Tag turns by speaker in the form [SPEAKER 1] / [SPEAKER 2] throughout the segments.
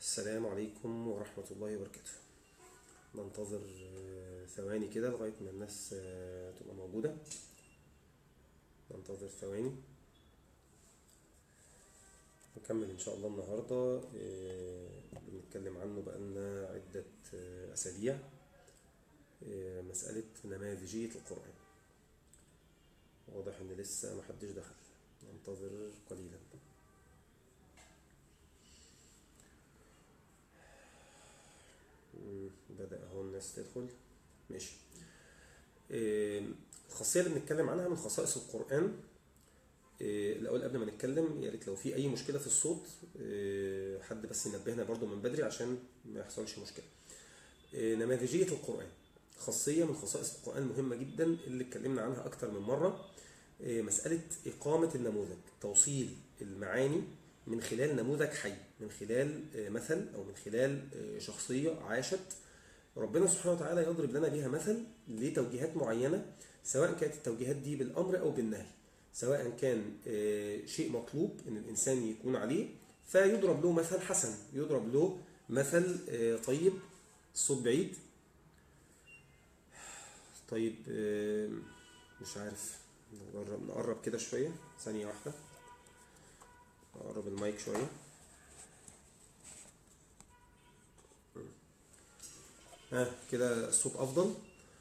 [SPEAKER 1] السلام عليكم ورحمة الله وبركاته ننتظر آه، ثواني كده لغاية ما الناس آه، تبقى موجودة ننتظر ثواني نكمل إن شاء الله النهاردة آه، بنتكلم عنه بقالنا عدة آه، أسابيع آه، مسألة نماذجية القرآن واضح إن لسه محدش دخل ننتظر قليلا مم، بدأ اهو الناس تدخل ماشي آه، الخاصية اللي بنتكلم عنها من خصائص القرآن آه، الأول قبل ما نتكلم يا ريت لو في أي مشكلة في الصوت آه، حد بس ينبهنا برضو من بدري عشان ما يحصلش مشكلة آه، نماذجية القرآن خاصية من خصائص القرآن مهمة جدا اللي اتكلمنا عنها أكتر من مرة آه، مسألة إقامة النموذج توصيل المعاني من خلال نموذج حي من خلال آه، مثل أو من خلال آه، شخصية عاشت ربنا سبحانه وتعالى يضرب لنا بها مثل لتوجيهات معينة سواء كانت التوجيهات دي بالأمر أو بالنهي سواء كان آه، شيء مطلوب ان الانسان يكون عليه فيضرب له مثل حسن يضرب له مثل آه، طيب الصوت بعيد طيب آه، مش عارف نقرب نقرب كده شوية ثانية واحدة نقرب المايك شوية ها كده الصوت أفضل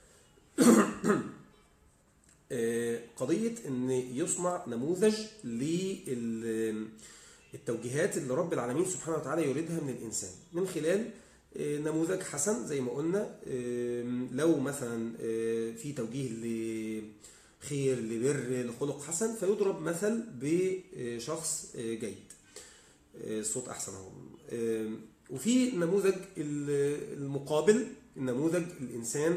[SPEAKER 1] آه، قضية إن يصنع نموذج للتوجيهات اللي رب العالمين سبحانه وتعالى يريدها من الإنسان من خلال آه، نموذج حسن زي ما قلنا آه، لو مثلا آه، في توجيه لخير لبر لخلق حسن فيضرب مثل بشخص آه، جيد آه، الصوت أحسن اهو آه، وفي نموذج المقابل نموذج الإنسان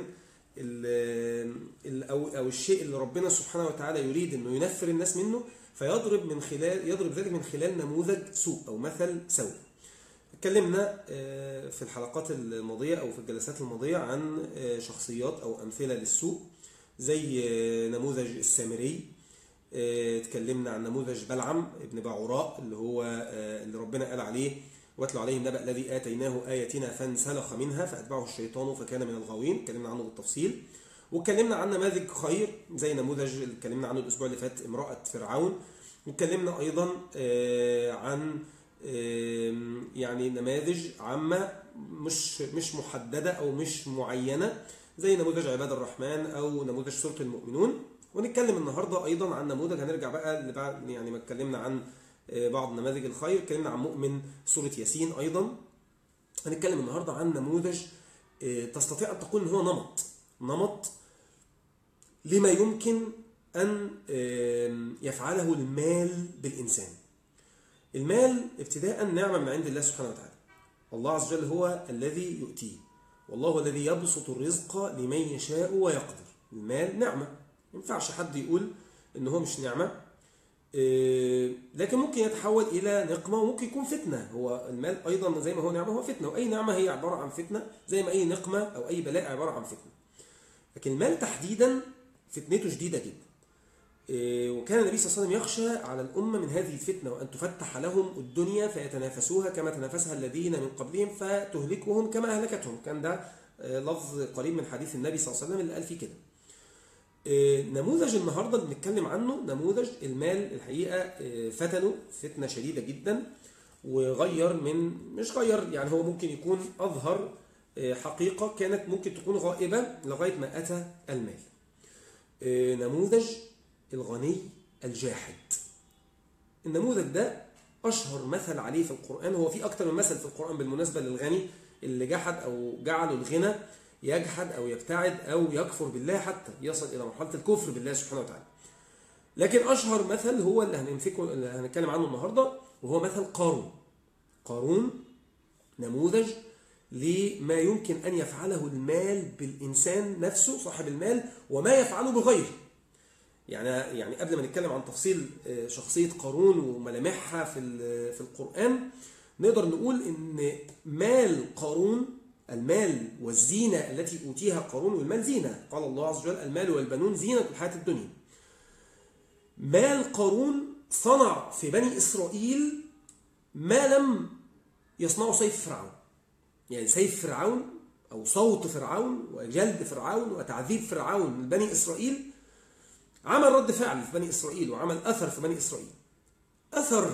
[SPEAKER 1] ال- ال- او او الشيء اللي ربنا سبحانه وتعالى يريد انه ينفر الناس منه فيضرب من خلال يضرب ذلك من خلال نموذج سوء او مثل سوء. اتكلمنا آه، في الحلقات الماضيه او في الجلسات الماضيه عن آه، شخصيات او امثله للسوء زي آه، نموذج السامري آه، اتكلمنا عن نموذج بلعم ابن باعوراء اللي هو آه، اللي ربنا قال عليه واتل عليهم نبأ الذي آتيناه آياتنا فانسلخ منها فأتبعه الشيطان فكان من الغاوين اتكلمنا عنه بالتفصيل واتكلمنا عن نماذج خير زي نموذج اللي اتكلمنا عنه الأسبوع اللي فات امرأة فرعون واتكلمنا أيضا آه، عن آه، يعني نماذج عامة مش مش محددة أو مش معينة زي نموذج عباد الرحمن أو نموذج سورة المؤمنون ونتكلم النهارده أيضا عن نموذج هنرجع بقى لبعد يعني ما اتكلمنا عن آه، بعض نماذج الخير اتكلمنا عن مؤمن سورة ياسين أيضا هنتكلم النهارده عن نموذج آه، تستطيع أن تقول إن هو نمط نمط لما يمكن أن آم، يفعله المال بالإنسان المال ابتداء نعمة من عند الله سبحانه وتعالى الله عز وجل هو الذي يؤتيه والله هو الذي يبسط الرزق لمن يشاء ويقدر المال نعمة ما ينفعش حد يقول إن هو مش نعمة إيه، لكن ممكن يتحول الى نقمه وممكن يكون فتنه هو المال ايضا زي ما هو نعمه هو فتنه واي نعمه هي عباره عن فتنه زي ما اي نقمه او اي بلاء عباره عن فتنه لكن المال تحديدا فتنته شديده جدا إيه، وكان النبي صلى الله عليه وسلم يخشى على الامه من هذه الفتنه وان تفتح لهم الدنيا فيتنافسوها كما تنافسها الذين من قبلهم فتهلكهم كما اهلكتهم كان ده آه، لفظ قريب من حديث النبي صلى الله عليه وسلم اللي قال فيه كده آه، نموذج النهارده اللي بنتكلم عنه نموذج المال الحقيقه آه، فتنه فتنه شديده جدا وغير من مش غير يعني هو ممكن يكون اظهر آه، حقيقه كانت ممكن تكون غائبه لغايه ما اتى المال. آه، نموذج الغني الجاحد. النموذج ده اشهر مثل عليه في القران هو في اكتر من مثل في القران بالمناسبه للغني اللي جحد او جعل الغنى يجحد او يبتعد او يكفر بالله حتى يصل الى مرحله الكفر بالله سبحانه وتعالى. لكن اشهر مثل هو اللي هنمسكه اللي هنتكلم عنه النهارده وهو مثل قارون. قارون نموذج لما يمكن ان يفعله المال بالانسان نفسه صاحب المال وما يفعله بغيره. يعني يعني قبل ما نتكلم عن تفصيل آه، شخصيه قارون وملامحها في ال- في القران نقدر نقول ان مال قارون المال والزينة التي أوتيها قارون والمال زينة قال الله عز وجل المال والبنون زينة الحياة الدنيا مال قارون صنع في بني إسرائيل ما لم يصنعوا سيف فرعون يعني سيف فرعون أو صوت فرعون وجلد فرعون وتعذيب فرعون لبني إسرائيل عمل رد فعل في بني إسرائيل وعمل أثر في بني إسرائيل أثر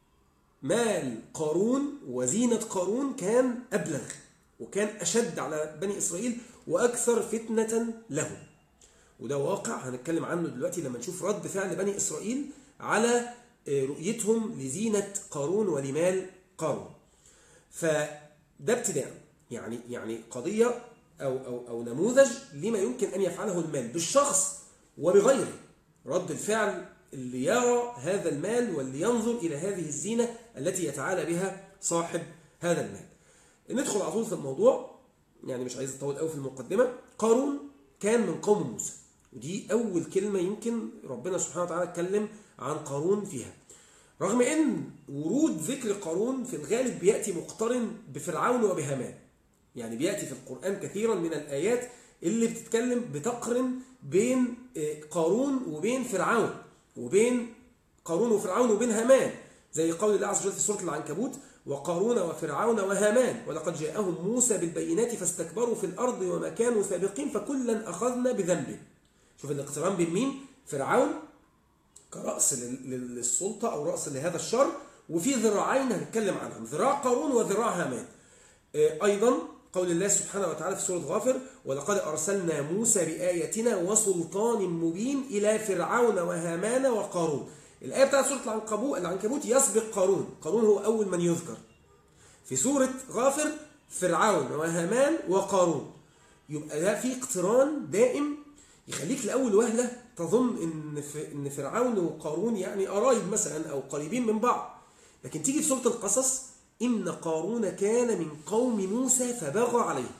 [SPEAKER 1] مال قارون وزينة قارون كان أبلغ وكان أشد على بني إسرائيل وأكثر فتنة لهم وده واقع هنتكلم عنه دلوقتي لما نشوف رد فعل بني إسرائيل على رؤيتهم لزينة قارون ولمال قارون فده ابتداء يعني يعني قضية أو, أو, أو نموذج لما يمكن أن يفعله المال بالشخص وبغيره رد الفعل اللي يرى هذا المال واللي ينظر إلى هذه الزينة التي يتعالى بها صاحب هذا المال ندخل على طول في الموضوع يعني مش عايز اطول قوي في المقدمة قارون كان من قوم موسى ودي أول كلمة يمكن ربنا سبحانه وتعالى اتكلم عن قارون فيها رغم ان ورود ذكر قارون في الغالب بياتي مقترن بفرعون وبهامان يعني بياتي في القران كثيرا من الايات اللي بتتكلم بتقرن بين قارون وبين فرعون وبين قارون وفرعون وبين هامان زي قول الله عز وجل في سوره العنكبوت وقارون وفرعون وهامان ولقد جاءهم موسى بالبينات فاستكبروا في الارض وما كانوا سابقين فكلا اخذنا بذنبه شوف الاقتران بين مين فرعون كرأس للسلطة أو رأس لهذا الشر وفي ذراعين هنتكلم عنهم ذراع قارون وذراع هامان أيضا قول الله سبحانه وتعالى في سورة غافر ولقد أرسلنا موسى بآياتنا وسلطان مبين إلى فرعون وهامان وقارون الآية بتاعت سورة العنكبوت العنكبوت يسبق قارون قارون هو أول من يذكر في سورة غافر فرعون وهامان وقارون يبقى ده في اقتران دائم يخليك لأول وهلة تظن إن إن فرعون وقارون يعني قرايب مثلا أو قريبين من بعض لكن تيجي في سورة القصص إن قارون كان من قوم موسى فبغى عليه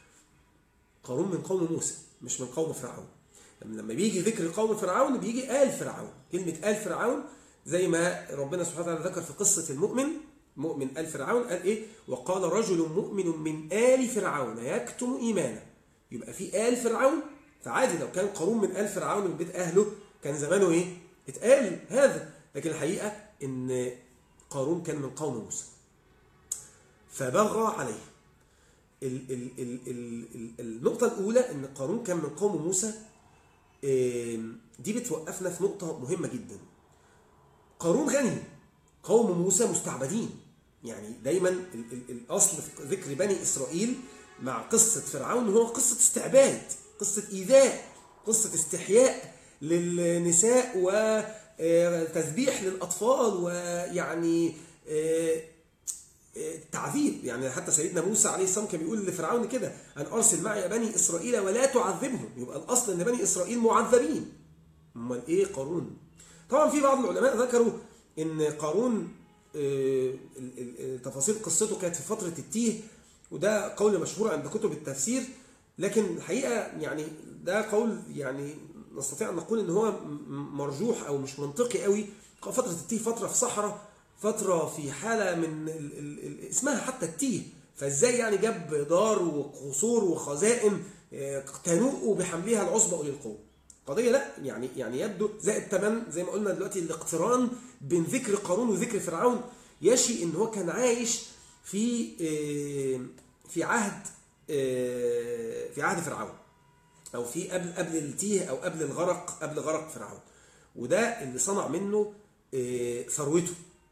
[SPEAKER 1] قارون من قوم موسى مش من قوم فرعون لما بيجي ذكر قوم فرعون بيجي آل فرعون كلمة آل فرعون زي ما ربنا سبحانه وتعالى ذكر في قصة المؤمن مؤمن آل فرعون قال إيه وقال رجل مؤمن من آل فرعون يكتم إيمانه يبقى في آل فرعون فعادي لو كان قارون من آل فرعون من بيت أهله كان زمانه إيه اتقال هذا لكن الحقيقة إن قارون كان من قوم موسى فبغى عليه ال ال ال ال ال النقطة الأولى إن قارون كان من قوم موسى دي بتوقفنا في نقطة مهمة جدا قارون غني قوم موسى مستعبدين يعني دايما ال ال الأصل في ذكر بني إسرائيل مع قصة فرعون هو قصة استعباد قصة إيذاء قصة استحياء للنساء وتذبيح للأطفال ويعني تعذيب يعني حتى سيدنا موسى عليه السلام كان بيقول لفرعون كده أن أرسل معي بني إسرائيل ولا تعذبهم يبقى الأصل أن بني إسرائيل معذبين أمال إيه قارون طبعا في بعض العلماء ذكروا أن قارون تفاصيل قصته كانت في فترة التيه وده قول مشهور عند كتب التفسير لكن الحقيقة يعني ده قول يعني نستطيع أن نقول أن هو مرجوح أو مش منطقي قوي فترة التيه فترة في صحراء فترة في حالة من ال ال ال اسمها حتى التيه فازاي يعني جاب دار وقصور وخزائن تنوء بحملها العصبة أولي القوة قضية لا يعني يعني يبدو زائد تمام زي ما قلنا دلوقتي الاقتران بين ذكر قارون وذكر فرعون يشي ان هو كان عايش في في عهد في عهد فرعون او في قبل قبل التيه او قبل الغرق قبل غرق فرعون وده اللي صنع منه ثروته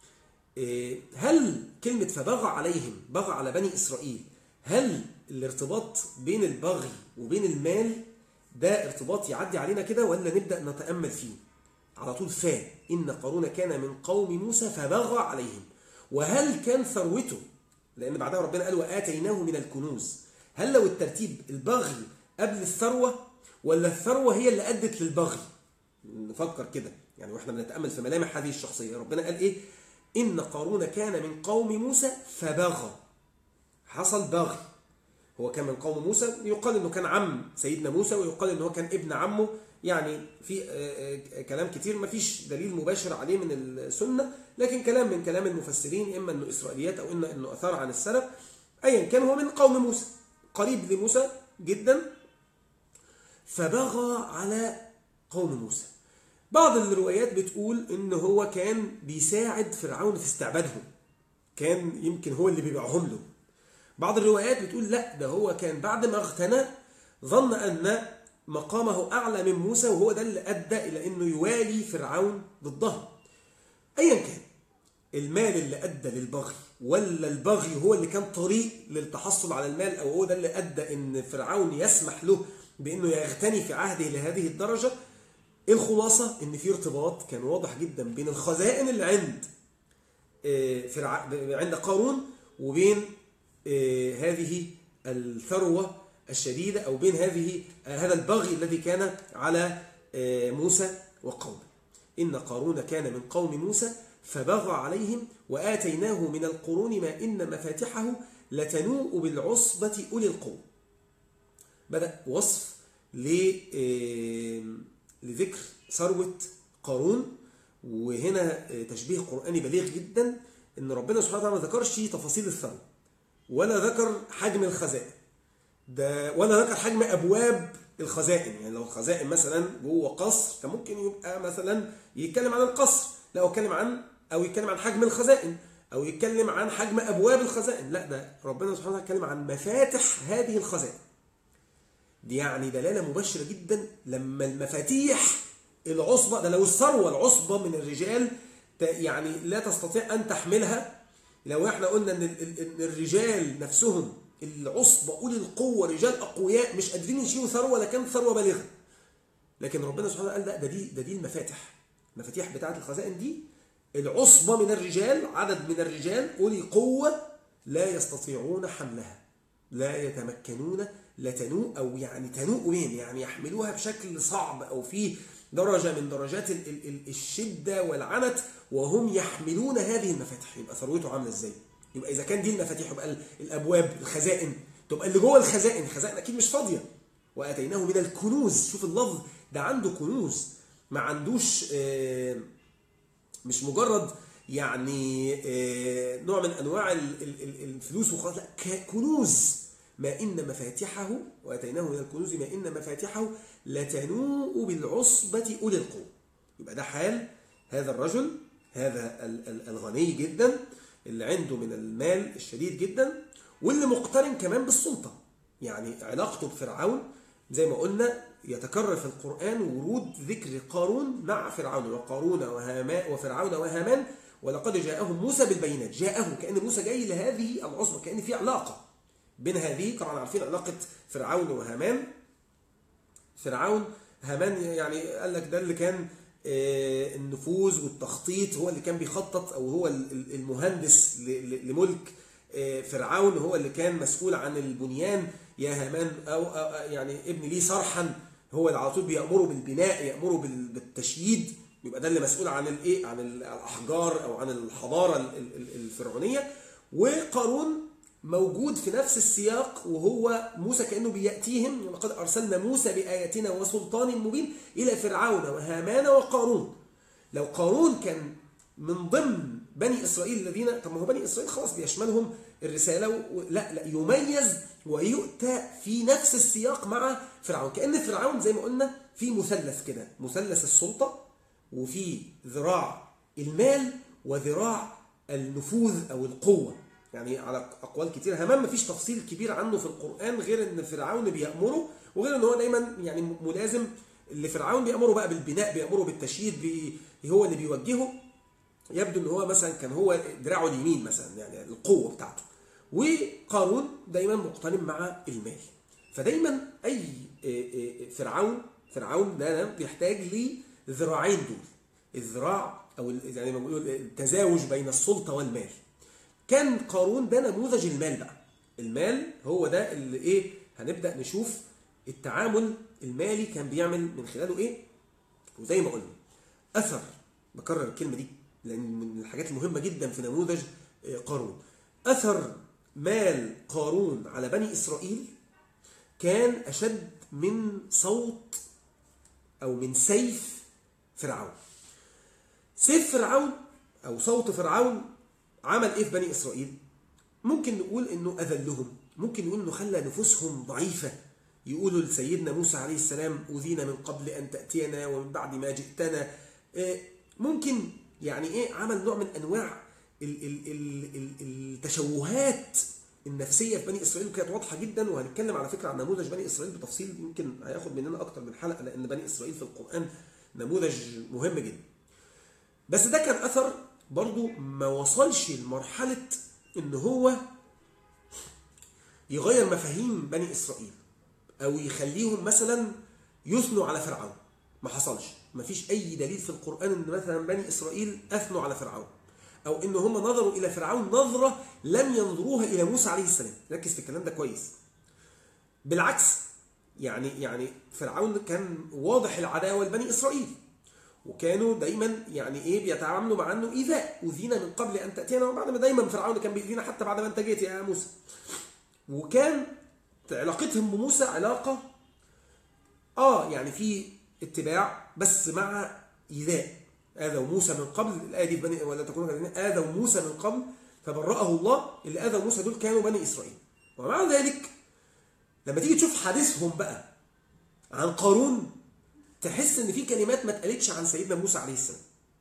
[SPEAKER 1] هل كلمة فبغى عليهم بغى على بني إسرائيل هل الارتباط بين البغي وبين المال ده ارتباط يعدي علينا كده ولا نبدأ نتأمل فيه على طول فا إن قارون كان من قوم موسى فبغى عليهم وهل كان ثروته لأن بعدها ربنا قال وآتيناه من الكنوز هل لو الترتيب البغي قبل الثروة ولا الثروة هي اللي أدت للبغي نفكر كده يعني واحنا بنتأمل في ملامح هذه الشخصية ربنا قال إيه إن قارون كان من قوم موسى فبغى حصل بغي هو كان من قوم موسى يقال انه كان عم سيدنا موسى ويقال انه كان ابن عمه يعني في كلام كتير ما فيش دليل مباشر عليه من السنة لكن كلام من كلام المفسرين إما أنه إسرائيليات أو إنه, إنه أثار عن السلف أيا كان هو من قوم موسى قريب لموسى جدا فبغى على قوم موسى بعض الروايات بتقول إن هو كان بيساعد فرعون في استعبادهم كان يمكن هو اللي بيبيعهم له بعض الروايات بتقول لا ده هو كان بعد ما اغتنى ظن أن مقامه أعلى من موسى وهو ده اللي أدى إلى أنه يوالي فرعون ضدها أيا كان المال اللي أدى للبغي ولا البغي هو اللي كان طريق للتحصل على المال أو هو ده اللي أدى أن فرعون يسمح له بأنه يغتني في عهده لهذه الدرجة الخلاصة أن في ارتباط كان واضح جدا بين الخزائن اللي عند فرع... عند قارون وبين هذه الثروة الشديدة أو بين هذه هذا البغي الذي كان على موسى وقومه إن قارون كان من قوم موسى فبغى عليهم وآتيناه من القرون ما إن مفاتحه لتنوء بالعصبة أولي القوة بدأ وصف لذكر ثروة قارون وهنا تشبيه قرآني بليغ جدا إن ربنا سبحانه وتعالى ما ذكرش تفاصيل الثروة ولا ذكر حجم الخزائن ده ولا ذكر حجم ابواب الخزائن يعني لو الخزائن مثلا جوه قصر كان ممكن يبقى مثلا يتكلم عن القصر لا هو يتكلم عن او يتكلم عن حجم الخزائن او يتكلم عن حجم ابواب الخزائن لا ده ربنا سبحانه وتعالى يتكلم عن مفاتح هذه الخزائن دي يعني دلاله مباشره جدا لما المفاتيح العصبه ده لو الثروه العصبه من الرجال يعني لا تستطيع ان تحملها لو احنا قلنا ان الرجال نفسهم العصبة أولي القوة رجال أقوياء مش قادرين يشيلوا ثروة لكن ثروة بالغة لكن ربنا سبحانه قال لا ده دي ده دي المفاتح المفاتيح بتاعة الخزائن دي العصبة من الرجال عدد من الرجال أولي قوة لا يستطيعون حملها لا يتمكنون لا تنوء أو يعني تنوء وين يعني يحملوها بشكل صعب أو في درجة من درجات الشدة والعنت وهم يحملون هذه المفاتح يبقى ثروته عاملة ازاي يبقى اذا كان دي المفاتيح يبقى الابواب الخزائن تبقى اللي جوه الخزائن الخزائن اكيد مش فاضيه واتيناه من الكنوز شوف اللفظ ده عنده كنوز ما عندوش مش مجرد يعني نوع من انواع الفلوس وخلاص لا كنوز ما ان مفاتحه واتيناه من الكنوز ما ان مفاتحه لتنوء بالعصبه اولي القوه يبقى ده حال هذا الرجل هذا الغني جدا اللي عنده من المال الشديد جدا واللي مقترن كمان بالسلطة يعني علاقته بفرعون زي ما قلنا يتكرر في القرآن ورود ذكر قارون مع فرعون وقارون وهامان وفرعون وهامان ولقد جاءهم موسى بالبينات جاءهم كأن موسى جاي لهذه العصبة كأن في علاقة بين هذه طبعا عارفين علاقة فرعون وهامان فرعون هامان يعني قال لك ده اللي كان النفوذ والتخطيط هو اللي كان بيخطط او هو المهندس لملك فرعون هو اللي كان مسؤول عن البنيان يا هامان او يعني ابن لي صرحا هو اللي على طول بيامره بالبناء يامره بالتشييد يبقى ده اللي مسؤول عن الايه عن الاحجار او عن الحضاره الفرعونيه وقارون موجود في نفس السياق وهو موسى كأنه بيأتيهم ولقد أرسلنا موسى بآياتنا وسلطان مبين إلى فرعون وهامان وقارون لو قارون كان من ضمن بني إسرائيل الذين طب ما هو بني إسرائيل خلاص بيشملهم الرسالة و... لا لا يميز ويؤتى في نفس السياق مع فرعون كأن فرعون زي ما قلنا في مثلث كده مثلث السلطة وفي ذراع المال وذراع النفوذ أو القوة يعني على اقوال كتير همان مفيش تفصيل كبير عنه في القران غير ان فرعون بيامره وغير ان هو دايما يعني ملازم اللي فرعون بيامره بقى بالبناء بيامره بالتشييد بي هو اللي بيوجهه يبدو ان هو مثلا كان هو دراعه اليمين مثلا يعني القوه بتاعته وقارون دايما مقترن مع المال فدايما اي فرعون فرعون ده بيحتاج لذراعين دول الذراع او يعني ما بيقولوا التزاوج بين السلطه والمال كان قارون ده نموذج المال بقى المال هو ده اللي ايه هنبدا نشوف التعامل المالي كان بيعمل من خلاله ايه وزي ما قلنا اثر بكرر الكلمه دي لان من الحاجات المهمه جدا في نموذج قارون اثر مال قارون على بني اسرائيل كان اشد من صوت او من سيف فرعون سيف فرعون او صوت فرعون عمل ايه في بني اسرائيل ممكن نقول انه اذلهم ممكن نقول انه خلى نفوسهم ضعيفه يقولوا لسيدنا موسى عليه السلام اوذينا من قبل ان تاتينا ومن بعد ما جئتنا ممكن يعني ايه عمل نوع من انواع ال- ال- ال- ال- التشوهات النفسيه في بني اسرائيل كانت واضحه جدا وهنتكلم على فكره عن نموذج بني اسرائيل بتفصيل يمكن هياخد مننا اكتر من حلقه لان بني اسرائيل في القران نموذج مهم جدا بس ده كان اثر برضو ما وصلش لمرحله ان هو يغير مفاهيم بني اسرائيل او يخليهم مثلا يثنوا على فرعون ما حصلش ما فيش اي دليل في القران ان مثلا بني اسرائيل اثنوا على فرعون او ان هم نظروا الى فرعون نظره لم ينظروها الى موسى عليه السلام ركز في الكلام ده كويس بالعكس يعني يعني فرعون كان واضح العداوه لبني اسرائيل وكانوا دايما يعني ايه بيتعاملوا مع انه ايذاء اذينا من قبل ان تاتينا وبعد ما دايما فرعون كان بيأذينا حتى بعد ما انت جيت يا موسى وكان علاقتهم بموسى علاقه اه يعني في اتباع بس مع ايذاء اذوا موسى من قبل الايه دي في بني ولا تكونوا كالذين اذوا موسى من قبل فبرأه الله اللي اذوا موسى دول كانوا بني اسرائيل ومع ذلك لما تيجي تشوف حديثهم بقى عن قارون تحس ان في كلمات ما اتقالتش عن سيدنا موسى عليه السلام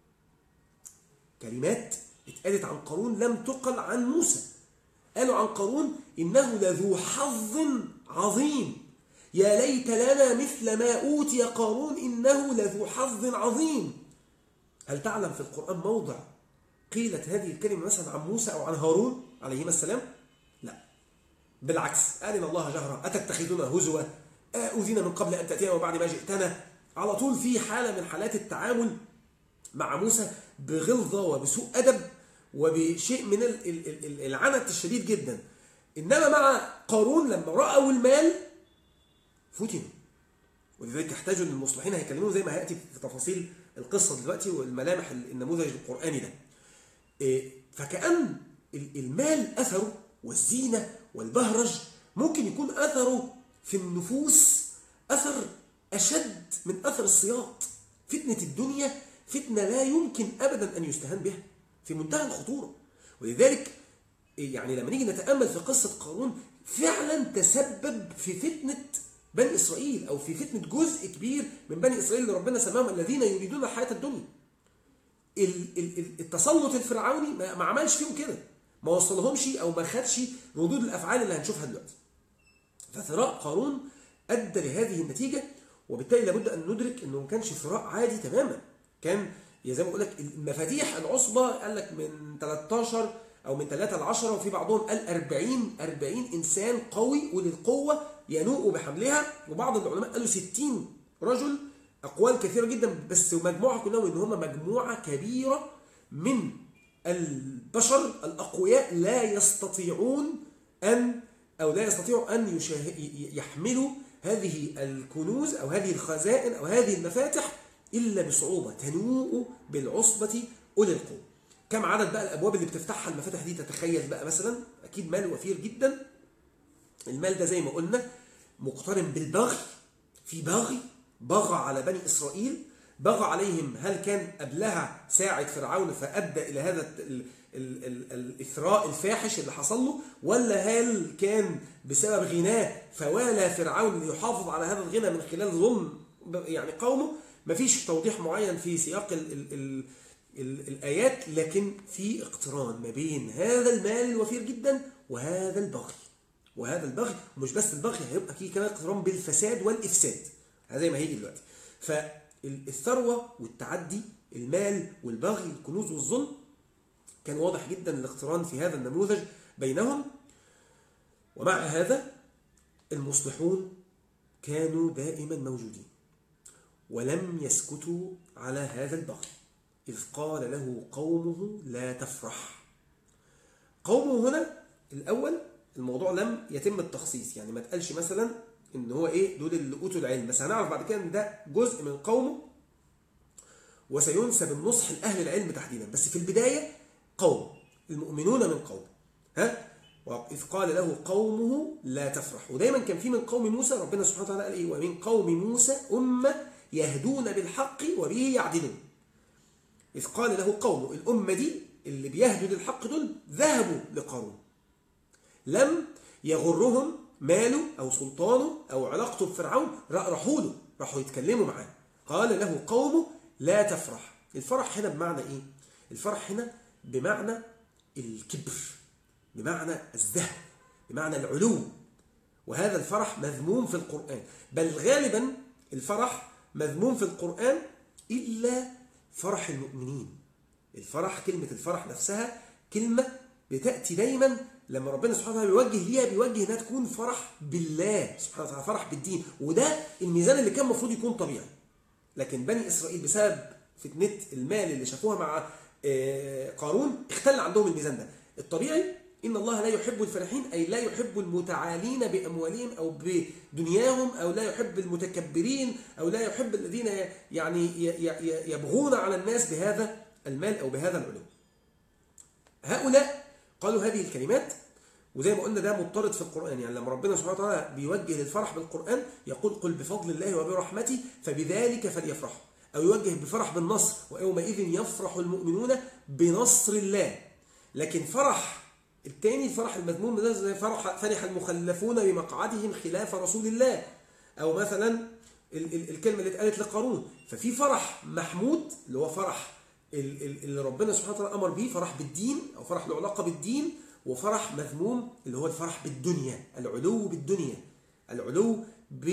[SPEAKER 1] كلمات اتقالت عن قارون لم تقل عن موسى قالوا عن قارون انه لذو حظ عظيم يا ليت لنا مثل ما اوتي قارون انه لذو حظ عظيم هل تعلم في القران موضع قيلت هذه الكلمه مثلا عن موسى او عن هارون عليهما السلام لا بالعكس أرنا الله جهرا أتتخذنا هزوا أذينا من قبل أن تأتينا وبعد ما جئتنا على طول في حالة من حالات التعامل مع موسى بغلظة وبسوء أدب وبشيء من ال- ال- ال- العنت الشديد جدا إنما مع قارون لما رأوا المال فتنوا ولذلك يحتاجوا ان المصلحين هيكلمون زي ما هياتي في تفاصيل القصه دلوقتي والملامح النموذج القراني ده. إيه، فكأن ال- المال اثره والزينه والبهرج ممكن يكون اثره في النفوس اثر اشد من اثر الصياط. فتنه الدنيا فتنه لا يمكن ابدا ان يستهان بها في منتهى الخطوره. ولذلك يعني لما نيجي نتامل في قصه قارون فعلا تسبب في فتنه بني اسرائيل او في فتنه جزء كبير من بني اسرائيل اللي ربنا سماهم الذين يريدون الحياه الدنيا. ال- ال- ال- التسلط الفرعوني ما ما عملش فيهم كده ما وصلهمش او ما خدش ردود الافعال اللي هنشوفها دلوقتي. فثراء قارون ادى لهذه النتيجه وبالتالي لابد ان ندرك انه ما كانش ثراء عادي تماما كان يا زي ما بقول لك المفاتيح العصبه قال لك من 13 او من 3 ل 10 وفي بعضهم قال 40 40 انسان قوي وللقوه ينوء بحملها وبعض العلماء قالوا 60 رجل اقوال كثيره جدا بس مجموعه كلهم ان هم مجموعه كبيره من البشر الاقوياء لا يستطيعون ان او لا يستطيعوا ان يشاه- يحملوا هذه الكنوز او هذه الخزائن او هذه المفاتح الا بصعوبه تنوء بالعصبه اولي القوه. كم عدد بقى الابواب اللي بتفتحها المفاتح دي تتخيل بقى مثلا اكيد مال وفير جدا المال ده زي ما قلنا مقترن بالبغي في باغي بغى على بني اسرائيل بغى عليهم هل كان قبلها ساعة فرعون فأدى إلى هذا ال- ال- ال- الإثراء الفاحش اللي حصل له ولا هل كان بسبب غناه فوالى فرعون ليحافظ على هذا الغنى من خلال ظلم ب- يعني قومه مفيش توضيح معين في سياق ال ال ال ال الآيات لكن في اقتران ما بين هذا المال الوفير جدا وهذا البغي وهذا البغي ومش بس البغي هيبقى فيه كمان اقتران بالفساد والافساد هذا زي ما هيجي دلوقتي فالثروه والتعدي المال والبغي الكنوز والظلم كان واضح جدا الاقتران في هذا النموذج بينهم ومع هذا المصلحون كانوا دائما موجودين ولم يسكتوا على هذا البغي إذ قال له قومه لا تفرح قومه هنا الأول الموضوع لم يتم التخصيص يعني ما تقالش مثلا ان هو ايه دول اللي اوتوا العلم بس هنعرف بعد كده ان ده جزء من قومه وسينسب النصح لاهل العلم تحديدا بس في البدايه قوم المؤمنون من قوم ها وإذ قال له قومه لا تفرح ودايما كان في من قوم موسى ربنا سبحانه وتعالى قال ايه ومن قوم موسى أمة يهدون بالحق وبه يعدلون إذ قال له قومه الأمة دي اللي بيهدوا للحق دول ذهبوا لقارون لم يغرهم ماله أو سلطانه أو علاقته بفرعون راحوا له راحوا يتكلموا معاه قال له قومه لا تفرح الفرح هنا بمعنى إيه؟ الفرح هنا بمعنى الكبر بمعنى الزهو بمعنى العلو وهذا الفرح مذموم في القرآن بل غالبا الفرح مذموم في القرآن إلا فرح المؤمنين الفرح كلمة الفرح نفسها كلمة بتأتي دايما لما ربنا سبحانه وتعالى بيوجه ليها بيوجه انها تكون فرح بالله سبحانه وتعالى فرح بالدين وده الميزان اللي كان المفروض يكون طبيعي لكن بني اسرائيل بسبب فتنه المال اللي شافوها مع آه، قارون اختل عندهم الميزان ده الطبيعي ان الله لا يحب الفرحين اي لا يحب المتعالين باموالهم او بدنياهم او لا يحب المتكبرين او لا يحب الذين يعني ي- ي- يبغون على الناس بهذا المال او بهذا العلو هؤلاء قالوا هذه الكلمات وزي ما قلنا ده مضطرد في القرآن يعني لما ربنا سبحانه وتعالى بيوجه للفرح بالقرآن يقول قل بفضل الله وبرحمته فبذلك فليفرحوا أو يوجه بفرح بالنصر ويومئذ يفرح المؤمنون بنصر الله لكن فرح الثاني الفرح المذموم ده زي فرح فرح المخلفون بمقعدهم خلاف رسول الله أو مثلا ال- ال- الكلمة اللي اتقالت لقارون ففي فرح محمود اللي هو فرح ال- ال- اللي ربنا سبحانه وتعالى امر بيه فرح بالدين او فرح له علاقه بالدين وفرح مذموم اللي هو الفرح بالدنيا العلو بالدنيا العلو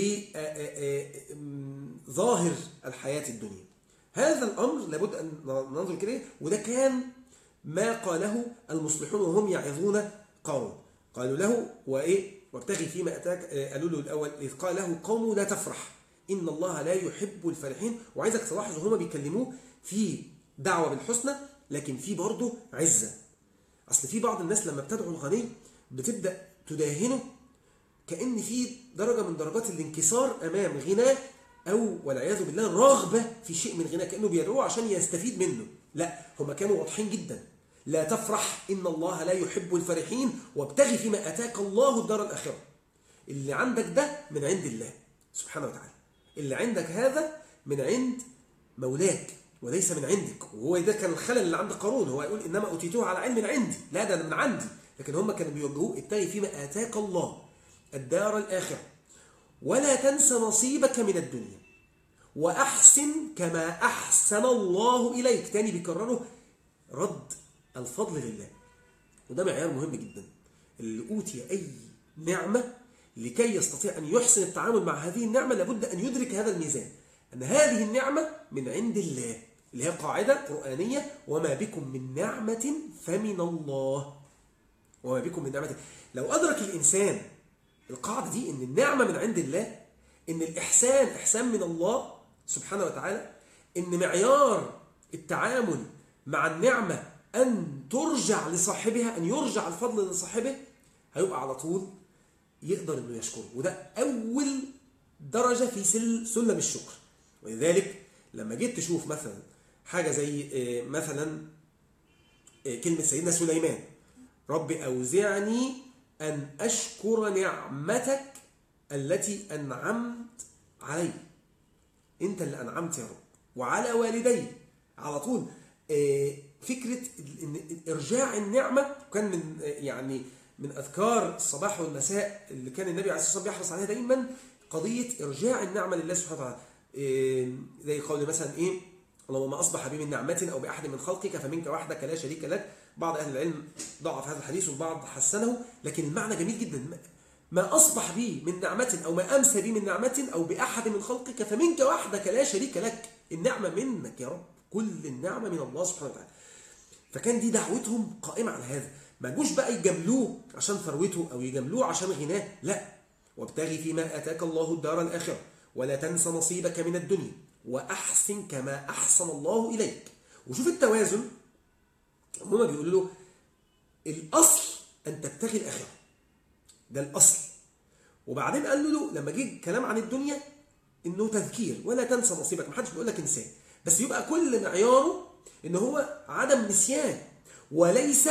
[SPEAKER 1] بظاهر الحياه الدنيا هذا الامر لابد ان ننظر كده وده كان ما قاله المصلحون وهم يعظون قوم قالوا له وايه وابتغي فيما اتاك آه، قالوا له الاول اذ قال له قوم لا تفرح ان الله لا يحب الفرحين وعايزك تلاحظ هما بيكلموه في دعوه بالحسنى لكن في برضه عزه اصل في بعض الناس لما بتدعو الغني بتبدا تداهنه كان في درجه من درجات الانكسار امام غناه او والعياذ بالله رغبه في شيء من غناه كانه بيدعوه عشان يستفيد منه لا هم كانوا واضحين جدا لا تفرح ان الله لا يحب الفرحين وابتغي فيما اتاك الله الدار الاخره اللي عندك ده من عند الله سبحانه وتعالى اللي عندك هذا من عند مولاك وليس من عندك وهو ده كان الخلل اللي عند قارون هو يقول انما اوتيتوه على علم عندي لا ده أنا من عندي لكن هم كانوا بيوجهوه اتقي فيما اتاك الله الدار الاخره ولا تنس نصيبك من الدنيا واحسن كما احسن الله اليك تاني بيكرروا رد الفضل لله وده معيار مهم جدا اللي اوتي اي نعمه لكي يستطيع ان يحسن التعامل مع هذه النعمه لابد ان يدرك هذا الميزان ان هذه النعمه من عند الله اللي هي قاعده قرانيه وما بكم من نعمه فمن الله وما بكم من نعمه لو ادرك الانسان القاعده دي ان النعمه من عند الله ان الاحسان احسان من الله سبحانه وتعالى ان معيار التعامل مع النعمه ان ترجع لصاحبها ان يرجع الفضل لصاحبه هيبقى على طول يقدر انه يشكره وده اول درجه في سل سلم الشكر ولذلك لما جيت تشوف مثلا حاجه زي آه، مثلا آه، كلمه سيدنا سليمان رب اوزعني ان اشكر نعمتك التي انعمت علي انت اللي انعمت يا رب وعلى والدي على طول آه، فكره ان ارجاع النعمه كان من آه، يعني من اذكار الصباح والمساء اللي كان النبي عليه الصلاه والسلام بيحرص عليها دايما قضيه ارجاع النعمه لله سبحانه وتعالى آه، زي قول مثلا ايه اللهم ما اصبح بي من نعمه او باحد من خلقك فمنك وحدك لا شريك لك بعض اهل العلم ضعف هذا الحديث والبعض حسنه لكن المعنى جميل جدا ما أصبح بي من نعمة أو ما أمسى بي من نعمة أو بأحد من خلقك فمنك وحدك لا شريك لك النعمة منك يا رب كل النعمة من الله سبحانه وتعالى فكان دي دعوتهم قائمة على هذا ما جوش بقى يجاملوه عشان ثروته أو يجاملوه عشان غناه لا وابتغي فيما آتاك الله الدار الآخرة ولا تنس نصيبك من الدنيا وأحسن كما أحسن الله إليك وشوف التوازن هما بيقولوا له الأصل أن تبتغي الآخرة ده الأصل وبعدين قال له لما جه كلام عن الدنيا انه تذكير ولا تنسى نصيبك محدش بيقول لك انسان بس يبقى كل معياره ان هو عدم نسيان وليس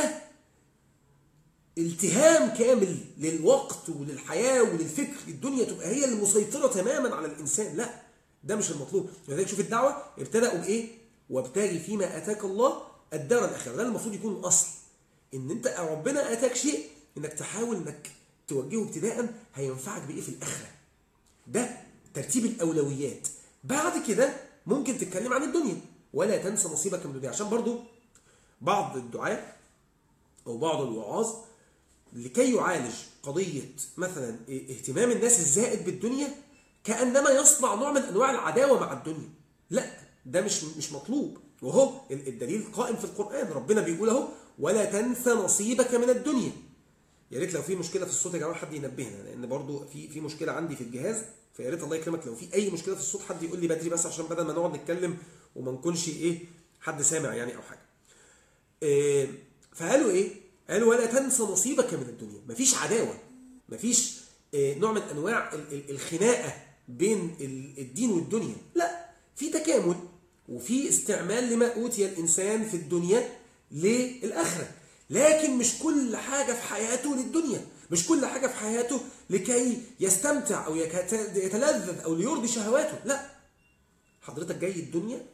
[SPEAKER 1] التهام كامل للوقت وللحياه وللفكر الدنيا تبقى هي المسيطره تماما على الانسان لا ده مش المطلوب لذلك شوف الدعوه ابتدأوا بايه وابتغي فيما اتاك الله الدار الاخره ده المفروض يكون الاصل ان انت ربنا اتاك شيء انك تحاول انك توجهه ابتداء هينفعك بايه في الاخره ده ترتيب الاولويات بعد كده ممكن تتكلم عن الدنيا ولا تنسى نصيبك من الدنيا عشان برضو بعض الدعاة أو بعض الوعاظ لكي يعالج قضية مثلا اهتمام الناس الزائد بالدنيا كأنما يصنع نوع من أنواع العداوة مع الدنيا لا ده مش مش مطلوب وهو الدليل قائم في القرآن ربنا بيقول اهو ولا تنسى نصيبك من الدنيا يا ريت لو في مشكله في الصوت يا جماعه حد ينبهنا لان برضو في في مشكله عندي في الجهاز فيا ريت الله يكرمك لو في اي مشكله في الصوت حد يقول لي بدري بس عشان بدل ما نقعد نتكلم وما نكونش ايه حد سامع يعني او حاجه. إيه فقالوا ايه؟ قالوا ولا تنسى نصيبك من الدنيا، مفيش عداوه مفيش إيه نوع من انواع الخناقه بين الدين والدنيا، لا في تكامل وفي استعمال لما اوتي الانسان في الدنيا للاخره لكن مش كل حاجة في حياته للدنيا مش كل حاجة في حياته لكي يستمتع أو يتلذذ أو ليرضي شهواته لا حضرتك جاي الدنيا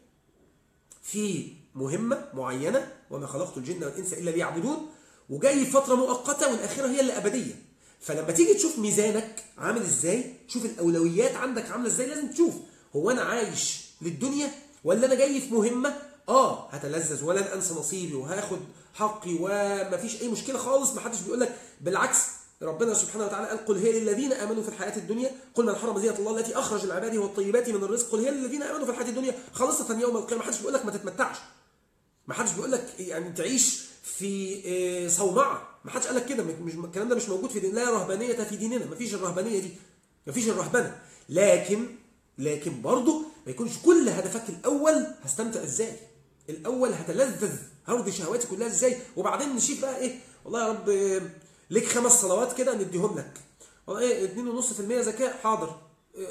[SPEAKER 1] في مهمة معينة وما خلقت الجن والإنس إلا ليعبدون وجاي فترة مؤقتة والآخرة هي اللي أبدية فلما تيجي تشوف ميزانك عامل إزاي شوف الأولويات عندك عاملة إزاي لازم تشوف هو أنا عايش للدنيا ولا أنا جاي في مهمة آه هتلذذ ولن أنسى نصيبي وهاخد حقي ومفيش اي مشكله خالص ما حدش بيقول لك بالعكس ربنا سبحانه وتعالى قال قل هي للذين امنوا في الحياه الدنيا قل من حرم زينه الله التي اخرج لعباده والطيبات من الرزق قل هي للذين امنوا في الحياه الدنيا خالصه يوم القيامه ما حدش بيقول لك ما تتمتعش ما حدش بيقول لك يعني تعيش في صومعه ما حدش قال لك كده مش الكلام ده مش موجود في دين لا رهبانيه في ديننا ما فيش الرهبانيه دي ما فيش الرهبنه لكن لكن برضه ما يكونش كل هدفك الاول هستمتع ازاي الاول هتلذذ هرضي شهواتي كلها ازاي وبعدين نشوف بقى ايه والله يا رب ليك خمس صلوات كده نديهم لك والله ايه 2.5% زكاه حاضر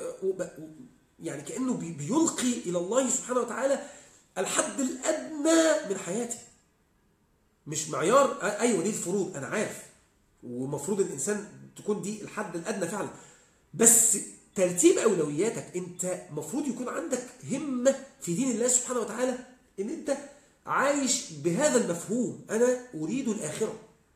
[SPEAKER 1] يعني كانه بيلقي الى الله سبحانه وتعالى الحد الادنى من حياتي مش معيار ايوه دي الفروض انا عارف ومفروض الانسان تكون دي الحد الادنى فعلا بس ترتيب اولوياتك انت المفروض يكون عندك همه في دين الله سبحانه وتعالى ان انت عايش بهذا المفهوم أنا أريد الآخرة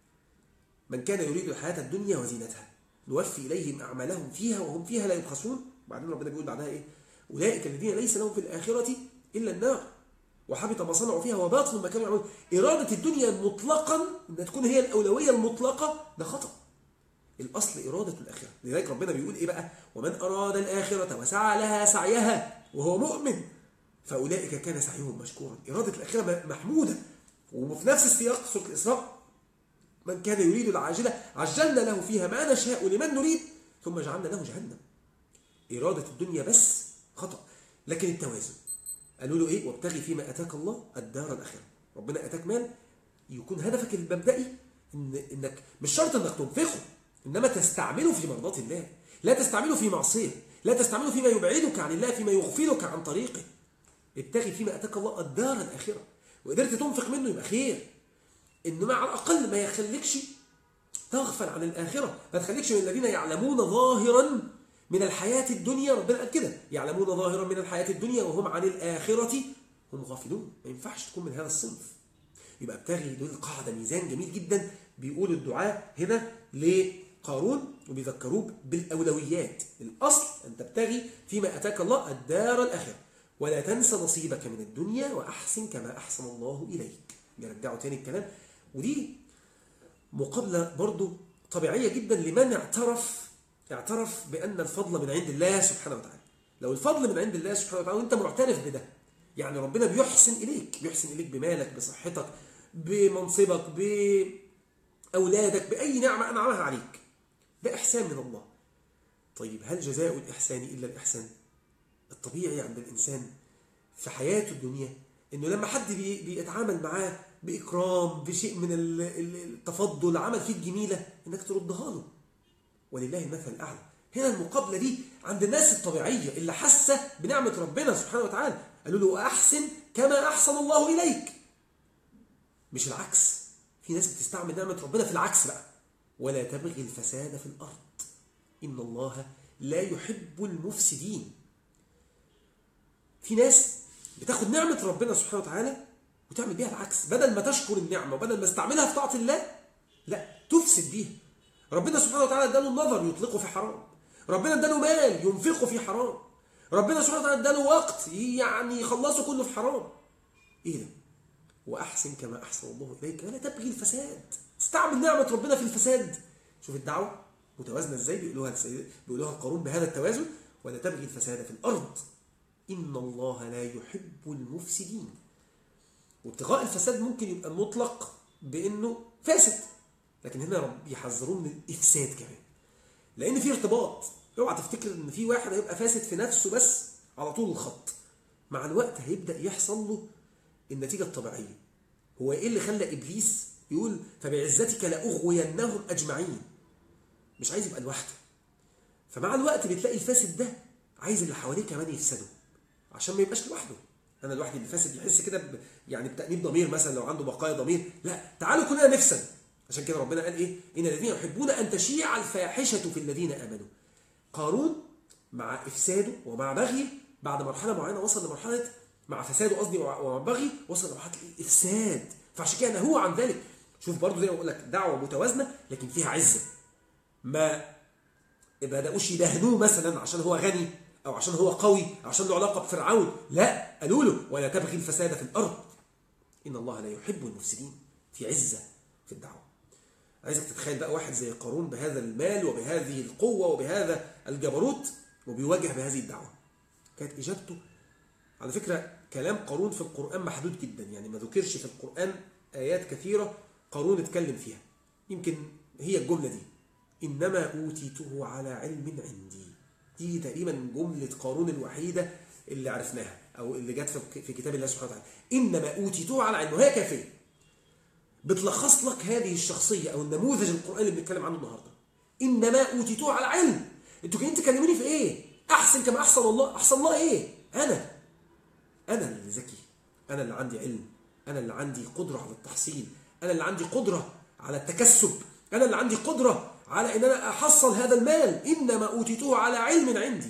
[SPEAKER 1] من كان يريد الحياة الدنيا وزينتها نوفي إليهم أعمالهم فيها وهم فيها لا يبخسون وبعدين ربنا بيقول بعدها إيه أولئك الذين ليس لهم في الآخرة إلا النار وحبط ما صنعوا فيها وباطل ما كانوا يعملون إرادة الدنيا مطلقا أن تكون هي الأولوية المطلقة ده خطأ الأصل إرادة الآخرة لذلك ربنا بيقول إيه بقى ومن أراد الآخرة وسعى لها سعيها وهو مؤمن فأولئك كان سعيهم مشكورا إرادة الآخرة محمودة وفي نفس السياق سورة الإسراء من كان يريد العاجلة عجلنا له فيها ما نشاء لمن نريد ثم جعلنا له جهنم إرادة الدنيا بس خطأ لكن التوازن قالوا له إيه وابتغي فيما أتاك الله الدار الآخرة ربنا أتاك مال يكون هدفك المبدئي إن إنك مش شرط إنك تنفقه إنما تستعمله في مرضاة الله لا تستعمله في معصية لا تستعمله فيما يبعدك عن الله فيما يغفلك عن طريقه ابتغي فيما اتاك الله الدار الاخره وقدرت تنفق منه يبقى خير انما على الاقل ما يخليكش تغفل عن الاخره ما تخليكش من الذين يعلمون ظاهرا من الحياه الدنيا ربنا قال كده يعلمون ظاهرا من الحياه الدنيا وهم عن الاخره هم غافلون ما ينفعش تكون من هذا الصنف يبقى ابتغي دول قاعده ميزان جميل جدا بيقول الدعاء هنا لقارون وبيذكروه بالاولويات الاصل ان تبتغي فيما اتاك الله الدار الاخره ولا تنسى نصيبك من الدنيا وأحسن كما أحسن الله إليك بيرجعوا تاني الكلام ودي مقابلة برضو طبيعية جدا لمن اعترف اعترف بأن الفضل من عند الله سبحانه وتعالى لو الفضل من عند الله سبحانه وتعالى وانت معترف بده يعني ربنا بيحسن إليك بيحسن إليك بمالك بصحتك بمنصبك بأولادك بأي نعمة أنعمها عليك ده إحسان من الله طيب هل جزاء الإحسان إلا الإحسان؟ الطبيعي عند الإنسان في حياته الدنيا إنه لما حد بيتعامل معاه بإكرام بشيء من التفضل عمل فيك جميلة إنك تردها له ولله المثل الأعلى هنا المقابلة دي عند الناس الطبيعية اللي حاسة بنعمة ربنا سبحانه وتعالى قالوا له أحسن كما أحسن الله إليك مش العكس في ناس بتستعمل نعمة ربنا في العكس بقى ولا تبغي الفساد في الأرض إن الله لا يحب المفسدين في ناس بتاخد نعمة ربنا سبحانه وتعالى وتعمل بيها العكس بدل ما تشكر النعمة وبدل ما استعملها في طاعة الله لا تفسد بيها ربنا سبحانه وتعالى اداله النظر يطلقه في حرام ربنا اداله مال ينفقه في حرام ربنا سبحانه وتعالى اداله وقت يعني يخلصه كله في حرام ايه ده واحسن كما احسن الله اليك ولا تبغي الفساد استعمل نعمه ربنا في الفساد شوف الدعوه متوازنه ازاي بيقولوها بيقولوها القارون بهذا التوازن ولا تبغي الفساد في الارض ان الله لا يحب المفسدين وابتغاء الفساد ممكن يبقى مطلق بانه فاسد لكن هنا رب يحذرون من الافساد كمان لان في ارتباط اوعى تفتكر ان في واحد هيبقى فاسد في نفسه بس على طول الخط مع الوقت هيبدا يحصل له النتيجه الطبيعيه هو ايه اللي خلى ابليس يقول فبعزتك لاغوينهم اجمعين مش عايز يبقى لوحده فمع الوقت بتلاقي الفاسد ده عايز اللي حواليه كمان يفسدوا عشان ما يبقاش لوحده انا لوحدي اللي فاسد يحس كده ب... يعني بتانيب ضمير مثلا لو عنده بقايا ضمير لا تعالوا كلنا نفسد عشان كده ربنا قال ايه ان الذين يحبون ان تشيع الفاحشه في الذين امنوا قارون مع افساده ومع بغيه بعد مرحله معينه وصل لمرحله مع فساده قصدي ومع بغي وصل لمرحله الافساد فعشان كده هو عن ذلك شوف برضو زي ما بقول لك دعوه متوازنه لكن فيها عزه ما بداوش يدهنوه مثلا عشان هو غني او عشان هو قوي او عشان له علاقه بفرعون لا قالوا له ولا تبغي الفساد في الارض ان الله لا يحب المفسدين في عزه في الدعوه عايزك تتخيل بقى واحد زي قارون بهذا المال وبهذه القوه وبهذا الجبروت وبيواجه بهذه الدعوه كانت اجابته على فكره كلام قارون في القران محدود جدا يعني ما ذكرش في القران ايات كثيره قارون اتكلم فيها يمكن هي الجمله دي انما اوتيته على علم عندي دي تقريبا جملة قارون الوحيدة اللي عرفناها أو اللي جت في كتاب الله سبحانه وتعالى إنما أوتيتوه على علم وهي كافية بتلخص لك هذه الشخصية أو النموذج القرآني اللي بنتكلم عنه النهاردة إنما أوتيتوه على علم أنتوا جايين تكلموني في إيه؟ أحسن كما أحسن الله أحسن الله إيه؟ أنا أنا اللي ذكي أنا اللي عندي علم أنا اللي عندي قدرة على التحصيل أنا اللي عندي قدرة على التكسب أنا اللي عندي قدرة على ان انا احصل هذا المال انما اوتيته على علم عندي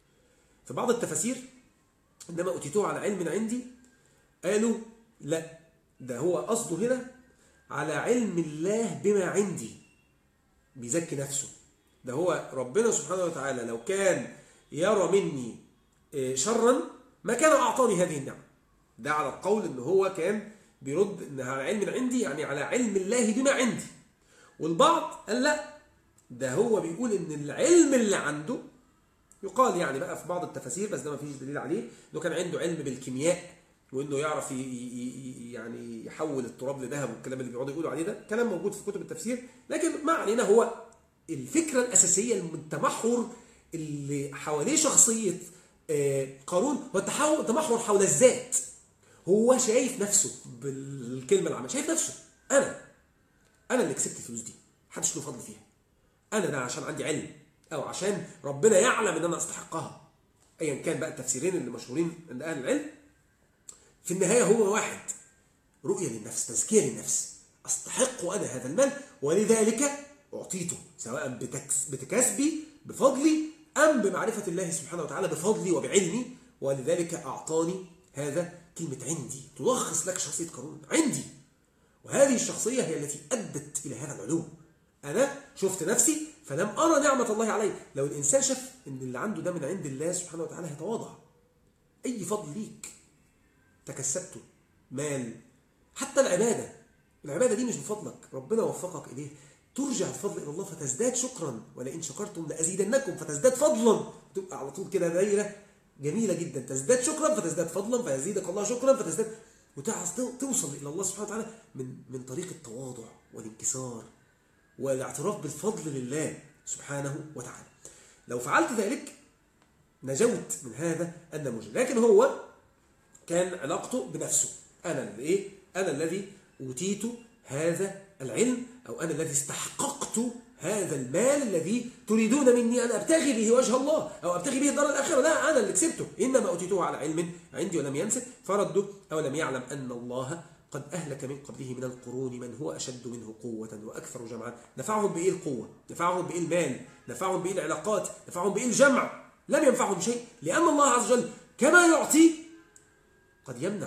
[SPEAKER 1] في بعض التفاسير انما اوتيته على علم عندي قالوا لا ده هو قصده هنا على علم الله بما عندي بيزكي نفسه ده هو ربنا سبحانه وتعالى لو كان يرى مني شرا ما كان اعطاني هذه النعمه ده على القول ان هو كان بيرد ان على علم عندي يعني على علم الله بما عندي والبعض قال لا ده هو بيقول ان العلم اللي عنده يقال يعني بقى في بعض التفاسير بس ده ما فيش دليل عليه انه كان عنده علم بالكيمياء وانه يعرف يعني يحول التراب لذهب والكلام اللي بيقعدوا يقولوا عليه ده كلام موجود في كتب التفسير لكن ما علينا هو الفكره الاساسيه التمحور اللي حواليه شخصيه قارون هو التمحور حول الذات هو شايف نفسه بالكلمه العامه شايف نفسه انا انا اللي كسبت الفلوس دي محدش له فضل فيها انا ده عشان عندي علم او عشان ربنا يعلم ان انا استحقها ايا كان بقى التفسيرين اللي مشهورين عند اهل العلم في النهايه هو واحد رؤيه للنفس تزكيه للنفس استحق انا هذا المال ولذلك اعطيته سواء بتكس بتكاسبي بفضلي ام بمعرفه الله سبحانه وتعالى بفضلي وبعلمي ولذلك اعطاني هذا كلمه عندي تلخص لك شخصيه قارون عندي وهذه الشخصيه هي التي ادت الى هذا العلو أنا شفت نفسي فلم أرى نعمة الله علي لو الإنسان شاف إن اللي عنده ده من عند الله سبحانه وتعالى هيتواضع أي فضل ليك تكسبته مال حتى العبادة العبادة دي مش بفضلك ربنا وفقك إليه ترجع الفضل إلى الله فتزداد شكرا ولئن شكرتم لأزيدنكم فتزداد فضلا تبقى على طول كده دايرة جميلة جدا تزداد شكرا فتزداد فضلا فيزيدك الله شكرا فتزداد وتعرف توصل إلى الله سبحانه وتعالى من من طريق التواضع والانكسار والاعتراف بالفضل لله سبحانه وتعالى لو فعلت ذلك نجوت من هذا النموذج لكن هو كان علاقته بنفسه أنا الإيه؟ أنا الذي أوتيت هذا العلم أو أنا الذي استحققت هذا المال الذي تريدون مني أن أبتغي به وجه الله أو أبتغي به الدار الآخرة لا أنا اللي كسبته إنما أوتيته على علم عندي ولم ينسى فردوا أو لم يعلم أن الله قد أهلك من قبله من القرون من هو أشد منه قوة وأكثر جمعا نفعهم بإيه القوة نفعهم بإيه المال نفعهم بإيه العلاقات نفعهم بإيه الجمع لم ينفعهم شيء لأن الله عز وجل كما يعطي قد يمنع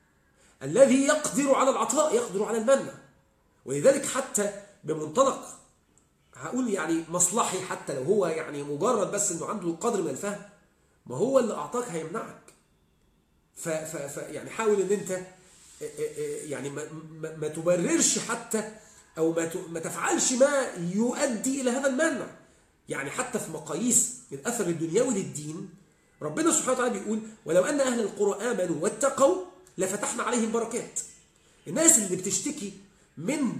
[SPEAKER 1] الذي يقدر على العطاء يقدر على المنع ولذلك حتى بمنطلق هقول يعني مصلحي حتى لو هو يعني مجرد بس انه عنده قدر من الفهم ما هو اللي اعطاك هيمنعك ف, ف, ف يعني حاول ان انت آه، آه، يعني ما, ما, ما تبررش حتى او ما ت- ما تفعلش ما يؤدي الى هذا المنع يعني حتى في مقاييس الاثر الدنيوي للدين ربنا سبحانه وتعالى بيقول ولو ان اهل القرى امنوا واتقوا لفتحنا عليهم بركات الناس اللي بتشتكي من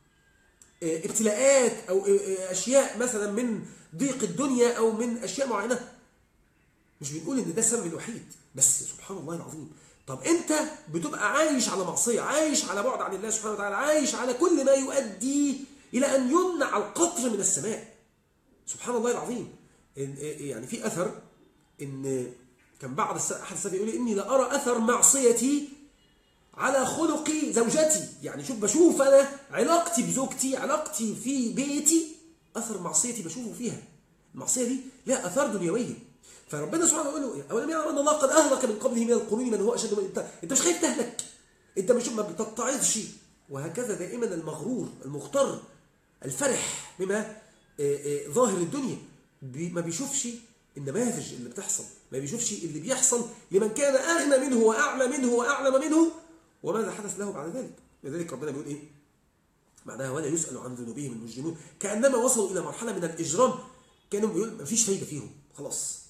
[SPEAKER 1] آه، ابتلاءات او آه، آه، اشياء مثلا من ضيق الدنيا او من اشياء معينه مش بنقول ان ده السبب الوحيد بس سبحان الله العظيم طب انت بتبقى عايش على معصيه عايش على بعد عن الله سبحانه وتعالى عايش على كل ما يؤدي الى ان يمنع القطر من السماء سبحان الله العظيم إن يعني في اثر ان كان بعض الس- احد السلف يقول اني لارى اثر معصيتي على خلق زوجتي يعني شوف بشوف انا علاقتي بزوجتي علاقتي في بيتي اثر معصيتي بشوفه فيها المعصيه دي لها اثار دنيويه فربنا سبحانه وتعالى يقول له اولم يعلم ان الله قد اهلك من قبله من القرون من هو اشد من انت انت مش خايف تهلك انت مش ما بتتعظش وهكذا دائما المغرور المغتر الفرح بما آه، آه، ظاهر الدنيا بي- ما بيشوفش النماذج اللي بتحصل ما بيشوفش اللي بيحصل لمن كان اغنى منه واعلى منه واعلم منه وماذا حدث له بعد ذلك لذلك ربنا بيقول ايه بعدها ولا يسأل عن ذنوبهم المجرمون كأنما وصلوا إلى مرحلة من الإجرام كانوا بيقول مفيش فايدة فيهم خلاص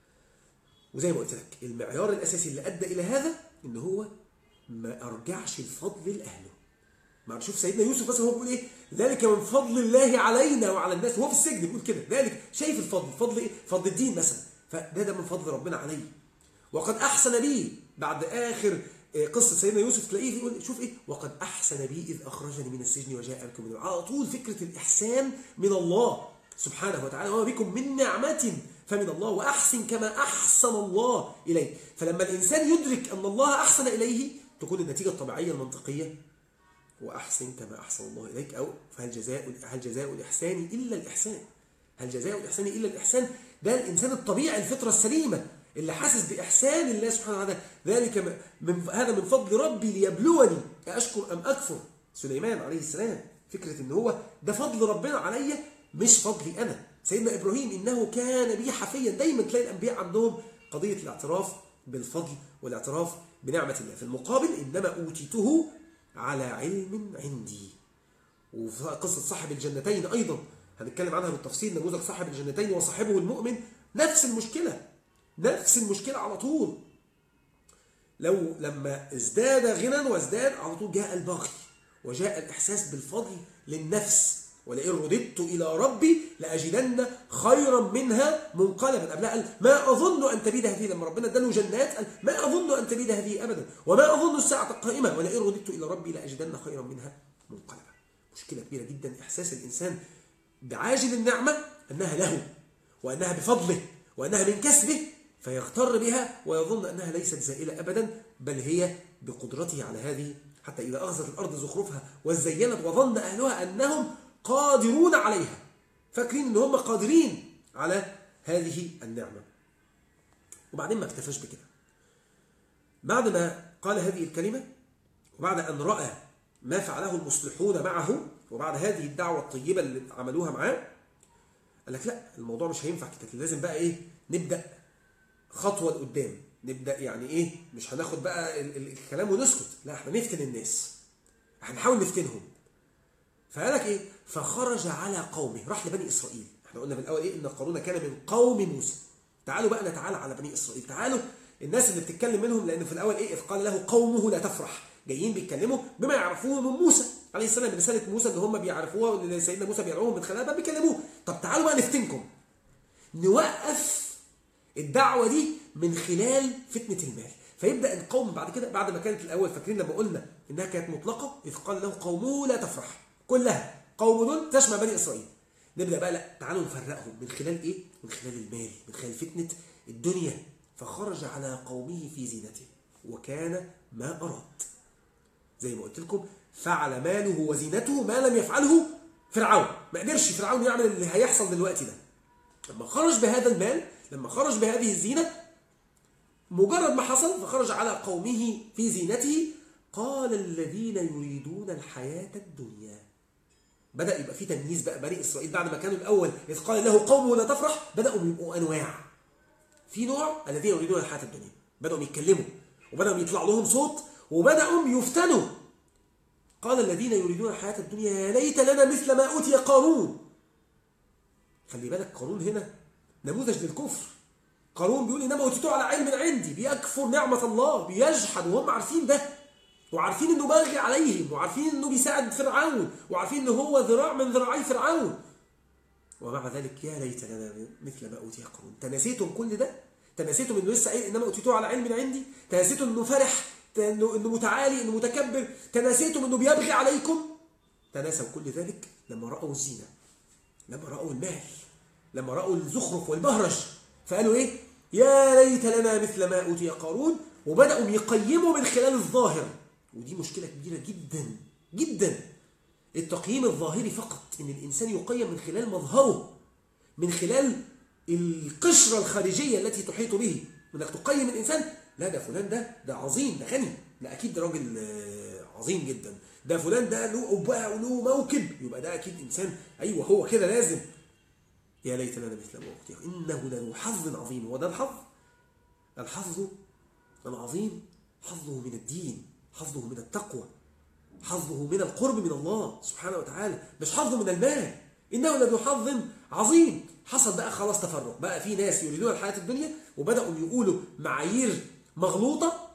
[SPEAKER 1] وزي ما قلت لك المعيار الأساسي اللي أدى إلى هذا إن هو ما أرجعش الفضل لأهله ما شوف سيدنا يوسف مثلا هو بيقول ايه ذلك من فضل الله علينا وعلى الناس وهو في السجن بيقول كده ذلك شايف الفضل فضل ايه فضل الدين مثلا فده ده من فضل ربنا علي وقد احسن بي بعد اخر آه، قصه سيدنا يوسف تلاقيه يقول شوف ايه وقد احسن بي اذ اخرجني من السجن وجاء بكم من على طول فكره الاحسان من الله سبحانه وتعالى وما بكم من نعمه فمن الله واحسن كما احسن الله اليك فلما الانسان يدرك ان الله احسن اليه تكون النتيجه الطبيعيه المنطقيه واحسن كما احسن الله اليك او فهل جزاء هل جزاء الاحسان الا الاحسان هل جزاء الاحسان الا الاحسان ده الانسان الطبيعي الفطره السليمه اللي حاسس باحسان الله سبحانه وتعالى ذلك م- من هذا من فضل ربي ليبلوني اشكر ام اكفر سليمان عليه السلام فكره ان هو ده فضل ربنا عليا مش فضلي انا سيدنا ابراهيم انه كان بي حفيا دايما تلاقي الانبياء عندهم قضيه الاعتراف بالفضل والاعتراف بنعمه الله في المقابل انما اوتيته على علم عندي وفي قصة صاحب الجنتين أيضا هنتكلم عنها بالتفصيل نموذج صاحب الجنتين وصاحبه المؤمن نفس المشكلة نفس المشكلة على طول لو لما ازداد غنى وازداد على طول جاء البغي وجاء الإحساس بالفضل للنفس ولئن رددت إلى ربي لأجدن خيرا منها منقلبا قبلها قال ما أظن أن تبيد هذه لما ربنا اداله جنات قال ما أظن أن تبيد هذه أبدا وما أظن الساعة قائمة ولئن رددت إلى ربي لأجدن خيرا منها منقلبا مشكلة كبيرة جدا إحساس الإنسان بعاجل النعمة أنها له وأنها بفضله وأنها من كسبه فيغتر بها ويظن أنها ليست زائلة أبدا بل هي بقدرته على هذه حتى إذا أخذت الأرض زخرفها وزينت وظن أهلها أنهم قادرون عليها فاكرين أن هم قادرين على هذه النعمة وبعدين ما اكتفاش بكده بعد ما قال هذه الكلمة وبعد أن رأى ما فعله المصلحون معه وبعد هذه الدعوة الطيبة اللي عملوها معاه قال لك لا الموضوع مش هينفع كده لازم بقى ايه نبدأ خطوة لقدام نبدأ يعني ايه مش هناخد بقى ال- ال- الكلام ونسكت لا احنا نفتن الناس هنحاول نفتنهم فقال لك ايه فخرج على قومه راح لبني اسرائيل احنا قلنا في الاول ايه ان قارون كان من قوم موسى تعالوا بقى نتعالى على بني اسرائيل تعالوا الناس اللي بتتكلم منهم لان في الاول ايه اذ قال له قومه لا تفرح جايين بيتكلموا بما يعرفوه من موسى عليه السلام رساله موسى اللي هم بيعرفوها واللي سيدنا موسى بيدعوهم من خلالها بقى بيكلموه طب تعالوا بقى نفتنكم نوقف الدعوه دي من خلال فتنه المال فيبدا القوم بعد كده بعد ما كانت الاول فاكرين لما قلنا انها كانت مطلقه اذ قال له قومه لا تفرح كلها قوم دول تشمل بني اسرائيل نبدا بقى لا تعالوا نفرقهم من خلال ايه من خلال المال من خلال فتنه الدنيا فخرج على قومه في زينته وكان ما اراد زي ما قلت لكم فعل ماله وزينته ما لم يفعله فرعون ما قدرش فرعون يعمل اللي هيحصل دلوقتي ده لما خرج بهذا المال لما خرج بهذه الزينة مجرد ما حصل فخرج على قومه في زينته قال الذين يريدون الحياة الدنيا بدأ يبقى في تمييز بقى بني إسرائيل بعد ما كانوا الأول إذ قال له قومه لا تفرح بدأوا يبقوا أنواع في نوع الذين يريدون الحياة الدنيا بدأوا يتكلموا وبدأوا يطلع لهم صوت وبدأوا يفتنوا قال الذين يريدون الحياة الدنيا يا ليت لنا مثل ما أوتي قارون خلي بالك قارون هنا نموذج للكفر قارون بيقول إنما أوتيته على علم عندي بيكفر نعمة الله بيجحد وهم عارفين ده وعارفين انه باغي عليهم وعارفين انه بيساعد فرعون وعارفين انه هو ذراع من ذراعي فرعون ومع ذلك يا ليت لنا مثل ما اوتي قارون تناسيتم كل ده تناسيتم انه لسه قايل انما اوتيته على علم عندي تناسيتم انه فرح انه انه متعالي انه متكبر تناسيتم انه بيبغي عليكم تناسوا كل ذلك لما راوا الزينه لما راوا المال لما راوا الزخرف والبهرج فقالوا ايه يا ليت لنا مثل ما اوتي قارون وبداوا يقيموا من خلال الظاهر ودي مشكله كبيره جدا جدا التقييم الظاهري فقط ان الانسان يقيم من خلال مظهره من خلال القشره الخارجيه التي تحيط به انك تقيم الانسان لا ده فلان ده ده عظيم ده غني ده اكيد ده راجل عظيم جدا ده فلان ده له أباء وله موكب يبقى ده اكيد انسان ايوه هو كده لازم يا ليت لنا مثل ما اوتي انه لذو حظ عظيم وده الحظ الحظ العظيم حظه من الدين حظه من التقوى حظه من القرب من الله سبحانه وتعالى مش حظه من المال انه لذو حظ عظيم حصل بقى خلاص تفرق بقى في ناس يريدون الحياه الدنيا وبداوا يقولوا معايير مغلوطه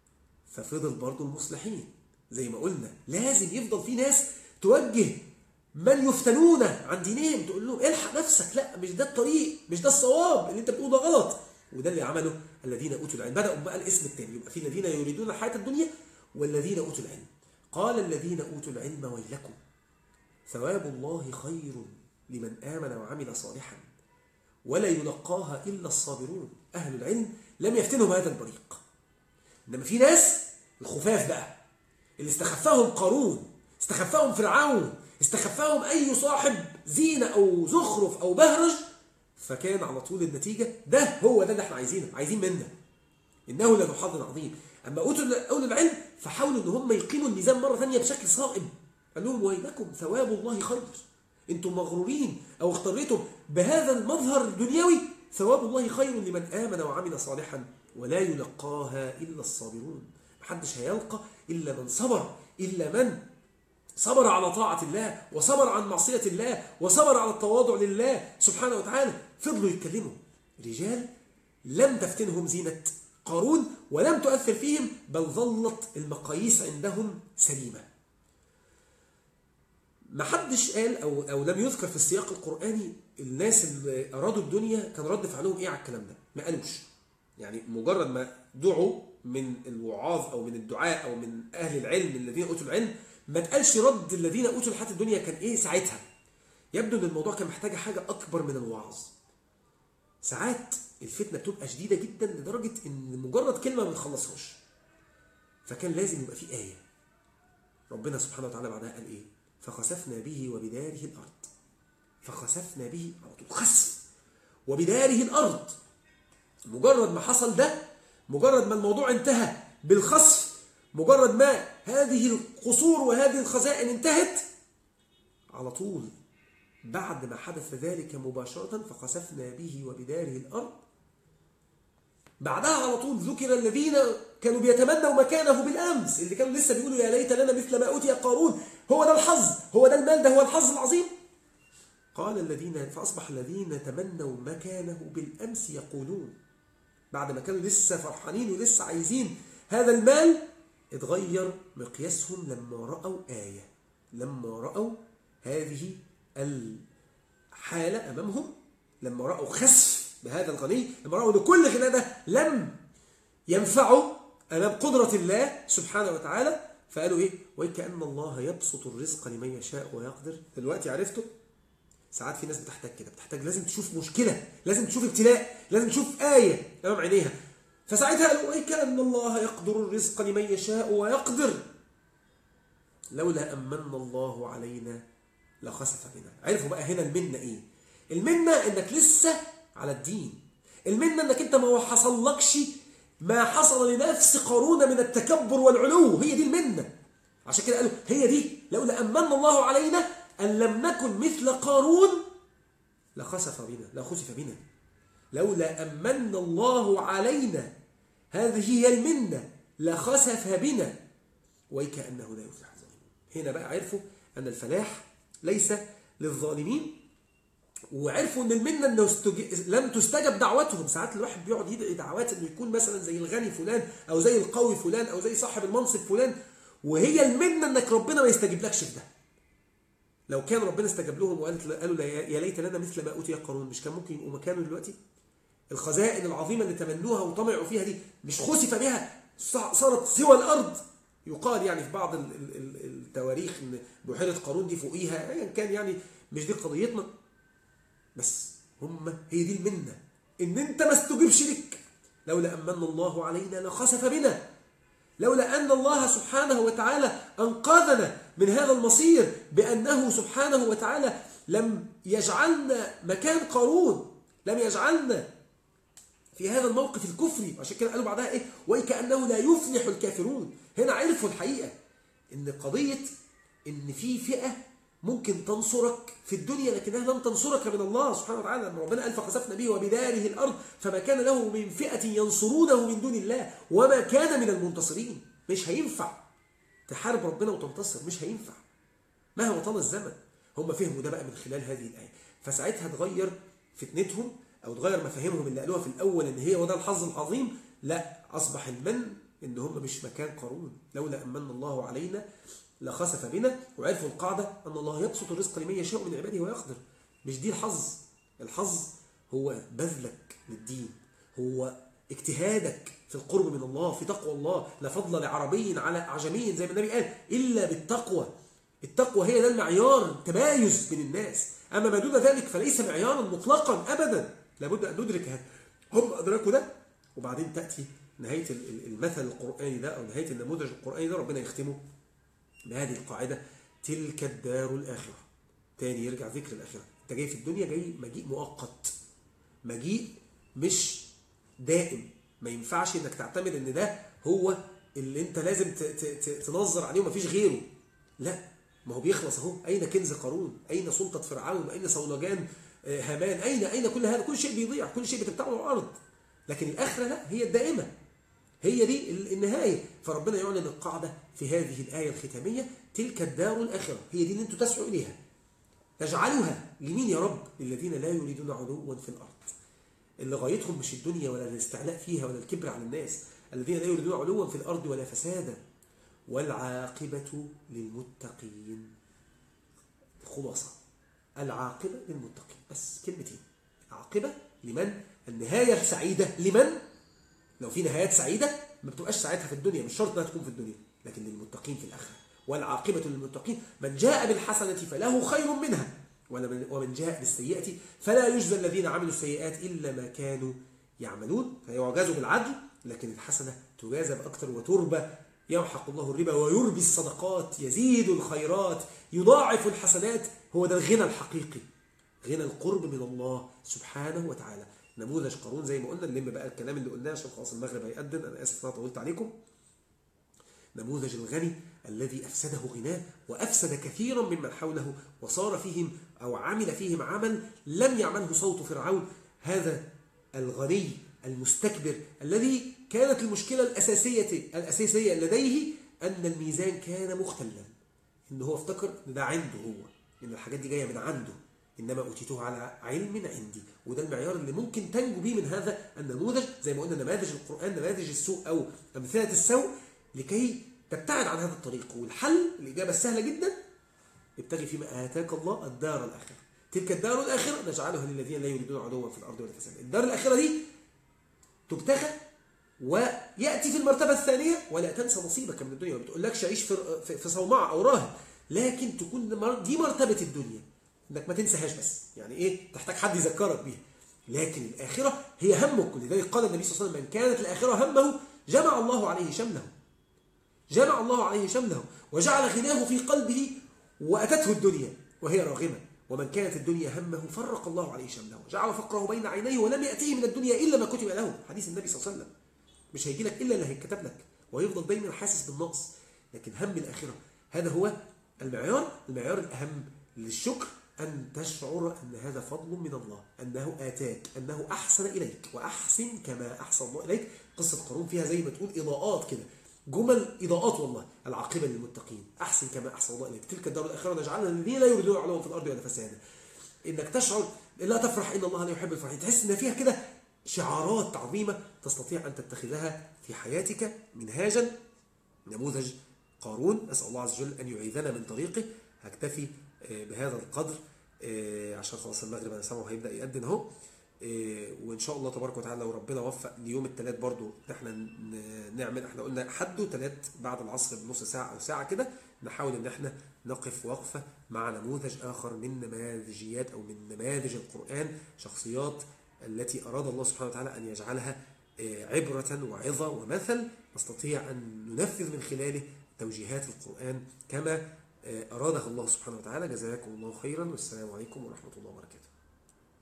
[SPEAKER 1] ففضل برضه المصلحين زي ما قلنا لازم يفضل في ناس توجه من يفتنون عن دينهم تقول لهم الحق نفسك لا مش ده الطريق مش ده الصواب اللي انت بتقوله ده غلط وده اللي عمله الذين اوتوا العلم بداوا بقى الاسم الثاني يبقى في الذين يريدون الحياه الدنيا والذين اوتوا العلم قال الذين اوتوا العلم ويلكم ثواب الله خير لمن امن وعمل صالحا ولا يلقاها الا الصابرون اهل العلم لم يفتنهم هذا البريق انما في ناس الخفاف بقى اللي استخفاهم قارون استخفاهم فرعون استخفاهم اي صاحب زينه او زخرف او بهرج فكان على طول النتيجه ده هو ده اللي احنا عايزينه عايزين منا انه لذو حظ عظيم اما اوتوا اولو العلم فحاولوا ان هم يقيموا الميزان مره ثانيه بشكل صائم قال لهم ويلكم ثواب الله خير انتم مغرورين او اغتريتم بهذا المظهر الدنيوي ثواب الله خير لمن امن وعمل صالحا ولا يلقاها الا الصابرون محدش هيلقى الا من صبر الا من صبر على طاعة الله وصبر عن معصية الله وصبر على التواضع لله سبحانه وتعالى فضلوا يتكلموا رجال لم تفتنهم زينة قارون ولم تؤثر فيهم بل ظلت المقاييس عندهم سليمة ما حدش قال أو, أو لم يذكر في السياق القرآني الناس اللي أرادوا الدنيا كان رد فعلهم إيه على الكلام ده ما قالوش يعني مجرد ما دعوا من الوعاظ أو من الدعاء أو من أهل العلم الذين أوتوا العلم ما تقالش رد الذين اوتوا الحياه الدنيا كان ايه ساعتها يبدو ان الموضوع كان محتاج حاجه اكبر من الوعظ ساعات الفتنه بتبقى شديده جدا لدرجه ان مجرد كلمه ما بتخلصهاش فكان لازم يبقى في ايه ربنا سبحانه وتعالى بعدها قال ايه فخسفنا به وبداره الارض فخسفنا به على طول خسف وبداره الارض مجرد ما حصل ده مجرد ما الموضوع انتهى بالخسف مجرد ما هذه القصور وهذه الخزائن انتهت على طول بعد ما حدث ذلك مباشرة فخسفنا به وبداره الأرض بعدها على طول ذكر الذين كانوا بيتمنوا مكانه بالأمس اللي كانوا لسه بيقولوا يا ليت لنا مثل ما أوتي قارون هو ده الحظ هو ده المال ده هو الحظ العظيم قال الذين فأصبح الذين تمنوا مكانه بالأمس يقولون بعد ما كانوا لسه فرحانين ولسه عايزين هذا المال اتغير مقياسهم لما رأوا آية لما رأوا هذه الحالة أمامهم لما رأوا خسف بهذا الغني لما رأوا أن كل غنى ده لم ينفعوا أمام قدرة الله سبحانه وتعالى فقالوا إيه وكأن الله يبسط الرزق لمن يشاء ويقدر دلوقتي عرفتوا ساعات في ناس بتحتاج كده بتحتاج لازم تشوف مشكلة لازم تشوف ابتلاء لازم تشوف آية أمام عينيها فساعتها قالوا إيه كأن الله يقدر الرزق لمن يشاء ويقدر لولا أمن الله علينا لخسف بنا عرفوا بقى هنا المنة إيه المنة إنك لسه على الدين المنة إنك أنت ما حصلكش ما حصل لنفس قارون من التكبر والعلو هي دي المنة عشان كده قالوا هي دي لولا أمن الله علينا أن لم نكن مثل قارون لخسف بنا لخسف بنا لولا أمن الله علينا هذه هي المنة لخسف بنا وكأنه لا يفلح الظالمون هنا بقى عرفوا أن الفلاح ليس للظالمين وعرفوا ان المنه انه استج... لم تستجب دعوتهم ساعات الواحد بيقعد يدعي دعوات انه يكون مثلا زي الغني فلان او زي القوي فلان او زي صاحب المنصب فلان وهي المنه انك ربنا ما يستجيبلكش في ده لو كان ربنا استجاب لهم وقالت قالوا لا يا ليت لنا مثل ما اوتي قارون مش كان ممكن يبقوا مكانه دلوقتي الخزائن العظيمه اللي تمنوها وطمعوا فيها دي مش خسف بها صارت سوى الارض يقال يعني في بعض ال- ال- ال- التواريخ ان بحيره قارون دي فوقيها ايا كان يعني مش دي قضيتنا بس هم هي دي المنه ان انت ما استجبش لك لولا امن الله علينا لخسف بنا لولا ان الله سبحانه وتعالى انقذنا من هذا المصير بانه سبحانه وتعالى لم يجعلنا مكان قارون لم يجعلنا في هذا الموقف الكفري عشان كده قالوا بعدها ايه وكانه لا يفلح الكافرون هنا عرفوا الحقيقه ان قضيه ان في فئه ممكن تنصرك في الدنيا لكنها لم تنصرك من الله سبحانه وتعالى لما ربنا قال فخسفنا به وبداره الارض فما كان له من فئه ينصرونه من دون الله وما كان من المنتصرين مش هينفع تحارب ربنا وتنتصر مش هينفع مهما طال الزمن هم فهموا ده بقى من خلال هذه الايه فساعتها تغير فتنتهم او تغير مفاهيمهم اللي قالوها في الاول ان هي وده الحظ العظيم لا اصبح المن ان هم مش مكان قارون لولا امن الله علينا لخسف بنا وعرفوا القاعده ان الله يبسط الرزق لمن يشاء من عباده ويقدر مش دي الحظ الحظ هو بذلك للدين هو اجتهادك في القرب من الله في تقوى الله لا فضل لعربي على اعجمي زي ما النبي قال الا بالتقوى التقوى هي ده المعيار التمايز بين الناس اما ما دون ذلك فليس معيارا مطلقا ابدا لابد ان ندرك هذا هم ادركوا ده وبعدين تاتي نهايه ال- ال- المثل القراني ده او نهايه النموذج القراني ده ربنا يختمه بهذه القاعده تلك الدار الاخره تاني يرجع ذكر الاخره انت جاي في الدنيا جاي مجيء مؤقت مجيء مش دائم ما ينفعش انك تعتمد ان ده هو اللي انت لازم ت- ت- ت- تنظر عليه ومفيش غيره لا ما هو بيخلص اهو اين كنز قارون اين سلطه فرعون اين صولجان آه، هامان اين اين كل هذا كل شيء بيضيع كل شيء بتبتعه الارض لكن الاخره لا هي الدائمه هي دي ال- النهايه فربنا يعلن القاعده في هذه الايه الختاميه تلك الدار الاخره هي دي اللي انتم تسعوا اليها نجعلها لمين يا رب للذين لا يريدون علوا في الارض اللي غايتهم مش الدنيا ولا الاستعلاء فيها ولا الكبر على الناس الذين لا يريدون علوا في الارض ولا فسادا والعاقبه للمتقين خلاصه العاقبه للمتقين بس كلمتين عاقبه لمن النهايه السعيده لمن لو في نهايات سعيده ما بتبقاش ساعتها في الدنيا مش شرط انها تكون في الدنيا لكن للمتقين في الاخره والعاقبه للمتقين من جاء بالحسنه فله خير منها ولمن- ومن جاء بالسيئه فلا يجزى الذين عملوا السيئات الا ما كانوا يعملون فيعجزوا بالعدل لكن الحسنه تجازى باكثر وتربى يمحق الله الربا ويربي الصدقات يزيد الخيرات يضاعف الحسنات هو ده الغنى الحقيقي غنى القرب من الله سبحانه وتعالى نموذج قارون زي ما قلنا نلم بقى الكلام اللي قلناه عشان خلاص المغرب هيأذن انا اسف ان انا طولت عليكم نموذج الغني الذي افسده غناه وافسد كثيرا ممن حوله وصار فيهم او عمل فيهم عمل لم يعمله صوت فرعون هذا الغني المستكبر الذي كانت المشكله الاساسيه الاساسيه لديه ان الميزان كان مختلا ان هو افتكر ان ده عنده هو ان الحاجات دي جايه من عنده انما اوتيته على علم عندي وده المعيار اللي ممكن تنجو بيه من هذا النموذج زي ما قلنا نماذج القران نماذج السوء او امثله السوء لكي تبتعد عن هذا الطريق والحل الاجابه السهله جدا ابتغي فيما اتاك الله الدار الاخره تلك الدار الاخره نجعلها للذين لا يريدون علوا في الارض ولا فسادا الدار الاخره دي تبتغى وياتي في المرتبه الثانيه ولا تنسى نصيبك من الدنيا ما بتقولكش عيش في في- في صومعه او راهب لكن تكون مر- دي مرتبه الدنيا انك ما تنساهاش بس يعني ايه تحتاج حد يذكرك بيها لكن الاخره هي همك ولذلك قال النبي صلى الله عليه وسلم من كانت الاخره همه جمع الله عليه شمله جمع الله عليه شمله وجعل غناه في قلبه واتته الدنيا وهي راغمه ومن كانت الدنيا همه فرق الله عليه شمله وجعل فقره بين عينيه ولم ياته من الدنيا الا ما كتب له حديث النبي صلى الله عليه وسلم مش هيجي لك الا اللي هيتكتب لك ويفضل دايما حاسس بالنقص لكن هم الاخره هذا هو المعيار المعيار الاهم للشكر ان تشعر ان هذا فضل من الله انه اتاك انه احسن اليك واحسن كما احسن الله اليك قصه قارون فيها زي ما تقول اضاءات كده جمل اضاءات والله العاقبه للمتقين احسن كما احسن الله اليك تلك الدار الاخره نجعلها الذين لا يريدون علوا في الارض ولا فسادا انك تشعر لا تفرح ان الله لا يحب الفرحين تحس ان فيها كده شعارات عظيمه تستطيع ان تتخذها في حياتك منهاجا نموذج قارون نسال الله عز وجل ان يعيذنا من طريقه هكتفي آه، بهذا القدر آه، عشان خلاص المغرب انا سامعه هيبدا يأذن اهو آه، وان شاء الله تبارك وتعالى لو ربنا وفق ليوم الثلاث برضو ان احنا ن- نعمل احنا قلنا حد وثلاث بعد العصر بنص ساعه او ساعه كده نحاول ان احنا نقف وقفه مع نموذج اخر من نماذجيات او من نماذج القران شخصيات التي اراد الله سبحانه وتعالى ان يجعلها آه، عبره وعظه ومثل نستطيع ان ننفذ من خلاله توجيهات القران كما آه، ارادها الله سبحانه وتعالى جزاكم الله خيرا والسلام عليكم ورحمه الله وبركاته